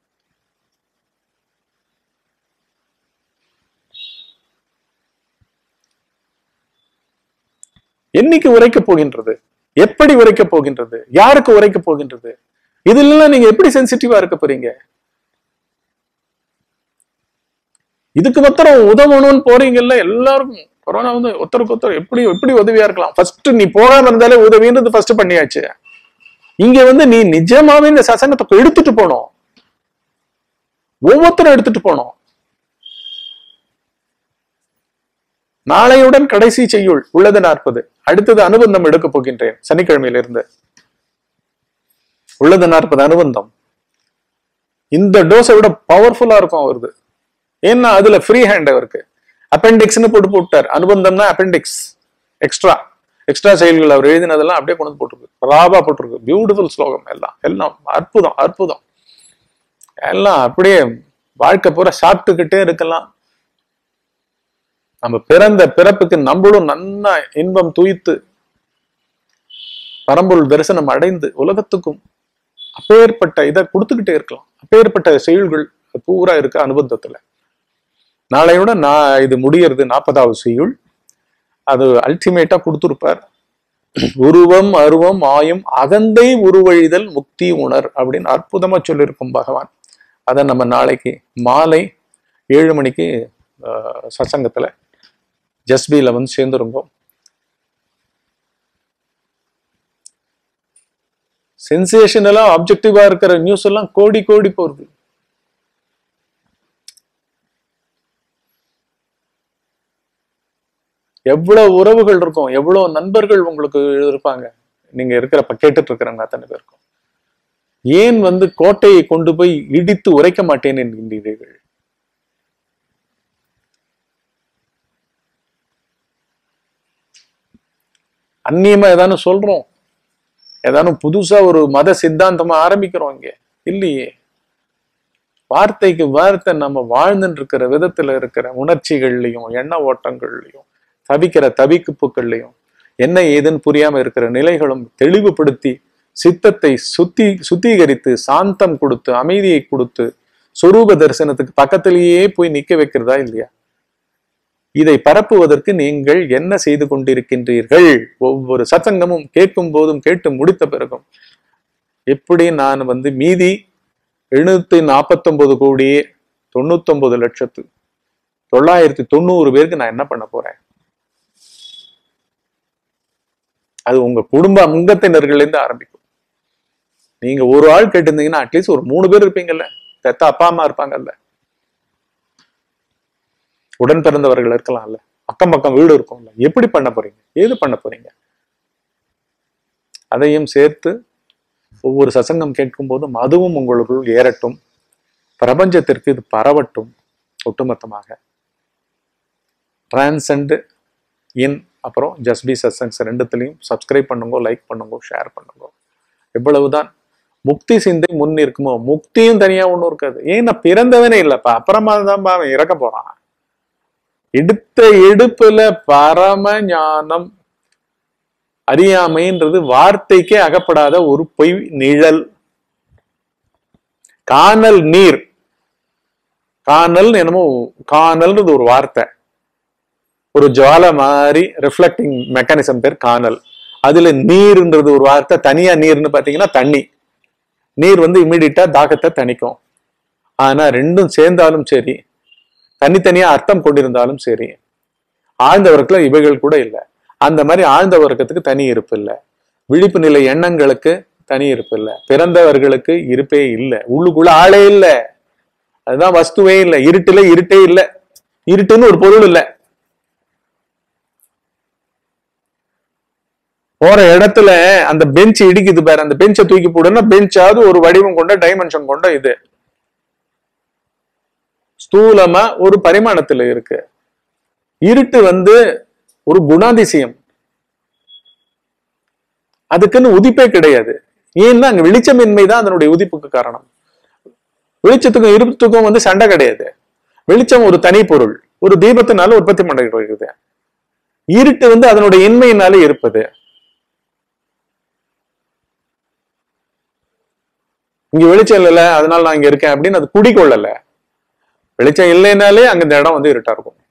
என்னைக்கு உரைக்க போகின்றது எப்படி உரைக்க போகின்றது யாருக்கு உரைக்க போகின்றது இதெல்லாம் நீங்க எப்படி சென்சிட்டிவா இருக்க போறீங்க இதுக்கு மாத்திரம் உதவணும்னு போறீங்கல்ல எல்லாருக்கும் கொரோனா வந்து ஒருத்தருக்கு ஒருத்தர் எப்படி எப்படி உதவியா இருக்கலாம் ஃபர்ஸ்ட் நீ போகாம இருந்தாலே உதவின்றது ஃபர்ஸ்ட் பண்ணியாச்சு இங்க வந்து நீ நிஜமாவே இந்த சசங்கத்தை எடுத்துட்டு போனோம் ஒவ்வொருத்தரும் எடுத்துட்டு போனோம் நாளையுடன் கடைசி செய்யுள் உள்ளது நாற்பது அடுத்தது அனுபந்தம் எடுக்க போகின்றேன் சனிக்கிழமையிலிருந்து உள்ளது நாற்பது அனுபந்தம் இந்த டோஸை விட பவர்ஃபுல்லா இருக்கும் அவருது ஏன்னா அதுல ஃப்ரீ ஹேண்ட் அவருக்கு அப்பெண்டிக்ஸ்னு போட்டு போட்டார் அனுபந்தம்னா அப்பெண்டிக்ஸ் எக்ஸ்ட்ரா எக்ஸ்ட்ரா செயல்கள் அவர் எழுதினதெல்லாம் அப்படியே கொண்டு வந்து போட்டிருக்கு ராபா போட்டிருக்கு பியூட்டிஃபுல் ஸ்லோகம் எல்லாம் எல்லாம் அற்புதம் அற்புதம் எல்லாம் அப்படியே வாழ்க்கை பூரா சாப்பிட்டுக்கிட்டே இருக்கலாம் நம்ம பிறந்த பிறப்புக்கு நம்மளும் நன்னா இன்பம் தூய்த்து பரம்பொருள் தரிசனம் அடைந்து உலகத்துக்கும் அப்பேற்பட்ட இதை கொடுத்துக்கிட்டே இருக்கலாம் அப்பேற்பட்ட செயல்கள் பூரா இருக்கு அனுபந்தத்துல நாளையோட நான் இது முடியறது நாற்பதாவது செய்யுள் அது அல்டிமேட்டா கொடுத்துருப்பார் உருவம் அருவம் ஆயும் அகந்தை உருவழிதல் முக்தி உணர் அப்படின்னு அற்புதமா சொல்லியிருக்கும் பகவான் அதை நம்ம நாளைக்கு மாலை ஏழு மணிக்கு ஆஹ், சத்சங்கத்துல ஜஸ்பியில வந்து சேர்ந்துருங்கோம் சென்சேஷனலா ஆப்ஜெக்டிவா இருக்கிற நியூஸ் எல்லாம் கோடி கோடி போகுது எவ்வளவு உறவுகள் இருக்கும் எவ்வளவு நண்பர்கள் உங்களுக்கு இருப்பாங்க நீங்க இருக்கிறப்ப கேட்டுட்டு இருக்கிறவங்க அத்தனை பேருக்கும் ஏன் வந்து கோட்டையை கொண்டு போய் இடித்து உரைக்க மாட்டேன் என்கின்றீர்கள் அந்நியமா ஏதானு சொல்றோம் ஏதானும் புதுசா ஒரு மத சித்தாந்தமா ஆரம்பிக்கிறோம் இங்க இல்லையே வார்த்தைக்கு வார்த்தை நம்ம வாழ்ந்துட்டு இருக்கிற விதத்துல இருக்கிற உணர்ச்சிகள்லையும் எண்ண ஓட்டங்கள்லையும் தவிக்கிற தவிக்குப்புகள்லையும் என்ன ஏதுன்னு புரியாம இருக்கிற நிலைகளும் தெளிவுபடுத்தி சித்தத்தை சுத்தி சுத்திகரித்து சாந்தம் கொடுத்து அமைதியை கொடுத்து சொரூப தரிசனத்துக்கு பக்கத்திலேயே போய் நிக்க வைக்கிறதா இல்லையா இதை பரப்புவதற்கு நீங்கள் என்ன செய்து கொண்டிருக்கின்றீர்கள் ஒவ்வொரு சத்சங்கமும் கேட்கும் போதும் கேட்டு முடித்த பிறகும் எப்படி நான் வந்து மீதி எழுநூத்தி நாற்பத்தொன்பது கோடியே தொண்ணூத்தொன்பது லட்சத்து தொள்ளாயிரத்தி தொண்ணூறு பேருக்கு நான் என்ன பண்ண போறேன் அது உங்க குடும்ப அங்கத்தினர்கள்ல இருந்து ஆரம்பிக்கும் நீங்க ஒரு ஆள் கேட்டிருந்தீங்கன்னா அட்லீஸ்ட் ஒரு மூணு பேர் இருப்பீங்கல்ல பெத்த அப்பா அம்மா இருப்பாங்கல்ல உடன் பிறந்தவர்கள் இருக்கலாம்ல அக்கம் பக்கம் வீடு இருக்கும்ல எப்படி பண்ண போறீங்க ஏது பண்ண போறீங்க அதையும் சேர்த்து ஒவ்வொரு சசங்கம் கேட்கும் போதும் அதுவும் உங்களுக்குள் ஏறட்டும் பிரபஞ்சத்திற்கு இது பரவட்டும் ஒட்டுமொத்தமாக டிரான்சென்ட் இன் அப்புறம் ஜஸ்பி சத்சங்ஸ் ரெண்டுத்துலையும் சப்ஸ்கிரைப் பண்ணுங்க லைக் பண்ணுங்க ஷேர் பண்ணுங்க இவ்வளவுதான் முக்தி சிந்தை முன் இருக்குமோ முக்தியும் தனியா ஒண்ணும் இருக்காது ஏன்னா பிறந்தவனே இல்லப்பா அப்புறமா தான் அவன் இறக்க போறான் எடுத்த எடுப்புல பரம ஞானம் அறியாமைன்றது வார்த்தைக்கே அகப்படாத ஒரு பொய் நிழல் காணல் நீர் காணல் என்னமோ காணல்ன்றது ஒரு வார்த்தை ஒரு ஜுவாலை மாதிரி ரிஃப்ளெக்டிங் மெக்கானிசம் பேர் காணல் அதுல நீர்ன்றது ஒரு வார்த்தை தனியா நீர்னு பாத்தீங்கன்னா தண்ணி நீர் வந்து இம்மிடியட்டா தாகத்தை தணிக்கும் ஆனா ரெண்டும் சேர்ந்தாலும் சரி தனித்தனியா அர்த்தம் கொண்டிருந்தாலும் சரி ஆழ்ந்த வர்க்கத்துல இவைகள் கூட இல்லை அந்த மாதிரி ஆழ்ந்த வர்க்கத்துக்கு தனி இருப்பு இல்லை விழிப்பு நிலை எண்ணங்களுக்கு தனி இருப்பு இல்லை பிறந்தவர்களுக்கு இருப்பே இல்லை உள்ளுக்குள்ள ஆளே இல்லை அதுதான் வஸ்துவே இல்லை இருட்டுல இருட்டே இல்லை இருட்டுன்னு ஒரு பொருள் இல்லை போற இடத்துல அந்த பெஞ்ச் இடிக்குது பாரு அந்த பெஞ்சை தூக்கி போடுன்னா பெஞ்சாவது ஒரு வடிவம் கொண்ட டைமென்ஷன் கொண்ட இது ஸ்தூலமா ஒரு பரிமாணத்துல இருக்கு இருட்டு வந்து ஒரு குணாதிசயம் அதுக்குன்னு உதிப்பே கிடையாது ஏன்னா அங்க வெளிச்சமின்மை தான் அதனுடைய உதிப்புக்கு காரணம் வெளிச்சத்துக்கும் இருட்டுக்கும் வந்து சண்டை கிடையாது வெளிச்சம் ஒரு தனி பொருள் ஒரு தீபத்தினால உற்பத்தி பண்ணப்படுகிறது இருட்டு வந்து அதனுடைய இன்மையினால இருப்பது இங்க வெளிச்சம் இல்லைல்ல அதனால நான் இங்க இருக்கேன் அப்படின்னு அது குடிக்கொள்ளல வெளிச்சம் இல்லைனாலே அங்க இந்த இடம் வந்து இருட்டா இருக்கும்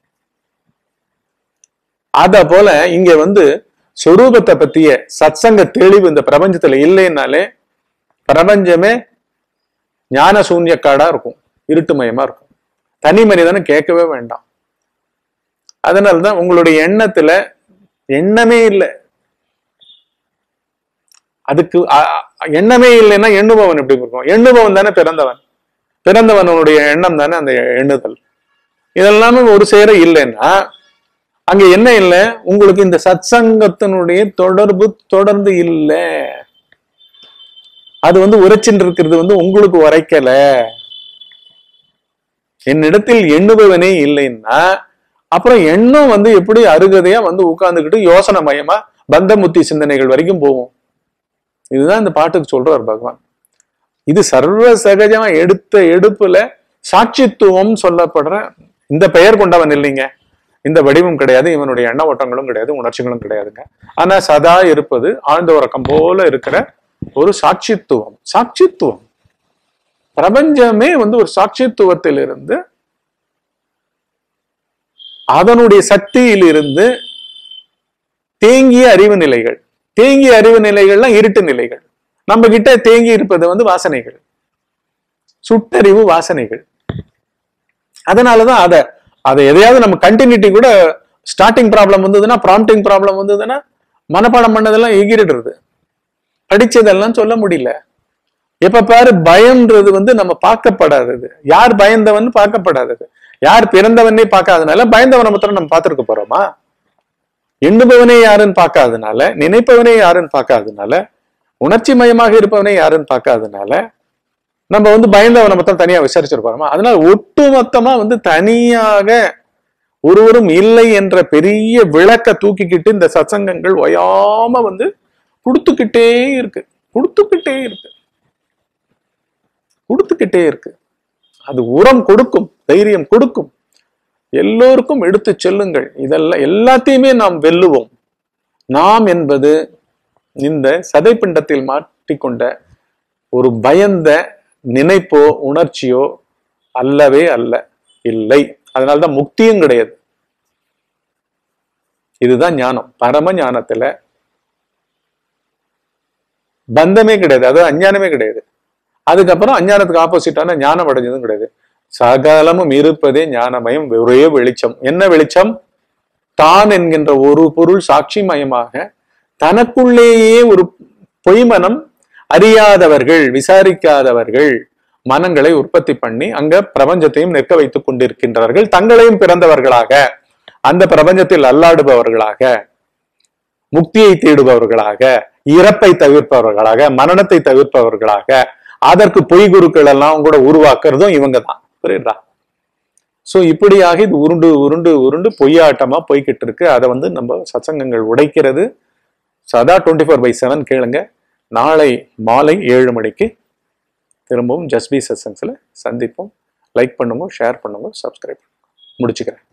அத போல இங்க வந்து சொரூபத்தை பத்திய சத்சங்க தெளிவு இந்த பிரபஞ்சத்துல இல்லைன்னாலே பிரபஞ்சமே ஞான சூன்யக்காடா இருக்கும் இருட்டுமயமா இருக்கும் தனி மனிதனை கேட்கவே வேண்டாம் அதனாலதான் உங்களுடைய எண்ணத்துல எண்ணமே இல்லை அதுக்கு அ- அ- எண்ணமே இல்லைன்னா எண்ணுபவன் எப்படி இருக்கும் எண்ணுபவன் தானே பிறந்தவன் பிறந்தவனுடைய எண்ணம் தானே அந்த எண்ணுதல் இதெல்லாமே ஒரு சேர இல்லைன்னா அங்க என்ன இல்லை உங்களுக்கு இந்த சத்சங்கத்தினுடைய தொடர்பு தொடர்ந்து இல்லை அது வந்து உரைச்சின்னு இருக்கிறது வந்து உங்களுக்கு உரைக்கல என்னிடத்தில் எண்ணுபவனே இல்லைன்னா அப்புறம் எண்ணம் வந்து எப்படி அருகதையா வந்து உட்கார்ந்துக்கிட்டு யோசனை மயமா பந்தமுத்தி சிந்தனைகள் வரைக்கும் போகும் இதுதான் இந்த பாட்டுக்கு சொல்றார் பகவான் இது சர்வ சகஜமா எடுத்த எடுப்புல சாட்சித்துவம் சொல்லப்படுற இந்த பெயர் கொண்டவன் இல்லைங்க இந்த வடிவம் கிடையாது இவனுடைய எண்ண ஓட்டங்களும் கிடையாது உணர்ச்சிகளும் கிடையாதுங்க ஆனா சதா இருப்பது ஆழ்ந்த உறக்கம் போல இருக்கிற ஒரு சாட்சித்துவம் சாட்சித்துவம் பிரபஞ்சமே வந்து ஒரு சாட்சித்துவத்திலிருந்து அதனுடைய சக்தியிலிருந்து தேங்கிய அறிவு நிலைகள் தேங்கிய அறிவு நிலைகள்லாம் இருட்டு நிலைகள் நம்ம கிட்ட தேங்கி இருப்பது வந்து வாசனைகள் சுட்டறிவு வாசனைகள் அதனாலதான் அத அதை எதையாவது நம்ம கண்டினியூட்டி கூட ஸ்டார்டிங் ப்ராப்ளம் வந்ததுன்னா ப்ராம்ப்டிங் ப்ராப்ளம் வந்ததுன்னா மனப்பாடம் பண்ணதெல்லாம் எகிரிடுறது படிச்சதெல்லாம் சொல்ல முடியல எப்ப பாரு பயம்ன்றது வந்து நம்ம பார்க்கப்படாதது யார் பயந்தவன் பார்க்கப்படாதது யார் பிறந்தவனே பார்க்காதனால பயந்தவனை மாத்திரம் நம்ம பார்த்திருக்க போறோமா எண்ணுபவனே யாருன்னு பார்க்காதனால நினைப்பவனே யாருன்னு பார்க்காதனால உணர்ச்சி மயமாக இருப்பவனே யாருன்னு பார்க்காதனால நம்ம வந்து பயந்தவனை மொத்தம் தனியா விசாரிச்சிருப்போமா அதனால ஒட்டுமொத்தமா வந்து தனியாக ஒருவரும் இல்லை என்ற பெரிய விளக்க தூக்கிக்கிட்டு இந்த சத்சங்கங்கள் ஒயாம வந்து கொடுத்துக்கிட்டே இருக்கு கொடுத்துக்கிட்டே இருக்கு கொடுத்துக்கிட்டே இருக்கு அது உரம் கொடுக்கும் தைரியம் கொடுக்கும் எல்லோருக்கும் எடுத்து செல்லுங்கள் இதெல்லாம் எல்லாத்தையுமே நாம் வெல்லுவோம் நாம் என்பது இந்த சதைப்பிண்டத்தில் மாட்டிக்கொண்ட ஒரு பயந்த நினைப்போ உணர்ச்சியோ அல்லவே அல்ல இல்லை அதனால்தான் முக்தியும் கிடையாது இதுதான் ஞானம் பரம ஞானத்துல பந்தமே கிடையாது அது அஞ்ஞானமே கிடையாது அதுக்கப்புறம் அஞ்ஞானத்துக்கு ஆப்போசிட்டான ஞானம் அடைஞ்சதும் கிடையாது சகலமும் இருப்பதே ஞானமயம் ஒரே வெளிச்சம் என்ன வெளிச்சம் தான் என்கின்ற ஒரு பொருள் சாட்சி மயமாக தனக்குள்ளேயே ஒரு பொய்மனம் அறியாதவர்கள் விசாரிக்காதவர்கள் மனங்களை உற்பத்தி பண்ணி அங்க பிரபஞ்சத்தையும் நிற்க வைத்துக் கொண்டிருக்கின்றார்கள் தங்களையும் பிறந்தவர்களாக அந்த பிரபஞ்சத்தில் அல்லாடுபவர்களாக முக்தியை தேடுபவர்களாக இறப்பை தவிர்ப்பவர்களாக மரணத்தை தவிர்ப்பவர்களாக அதற்கு பொய் குருக்கள் எல்லாம் கூட உருவாக்குறதும் இவங்க தான் புரியுதா சோ இப்படியாக இது உருண்டு உருண்டு உருண்டு பொய்யாட்டமா போய்கிட்டு இருக்கு அதை வந்து நம்ம சத்சங்கங்கள் உடைக்கிறது சதா டுவெண்ட்டி ஃபோர் பை செவன் கேளுங்க நாளை மாலை ஏழு மணிக்கு திரும்பவும் ஜஸ்பி சத்சங்ஸ்ல சந்திப்போம் லைக் பண்ணுங்க ஷேர் பண்ணுங்க சப்ஸ்கிரைப் பண்ணுங்க முடிச்சுக்கிறேன்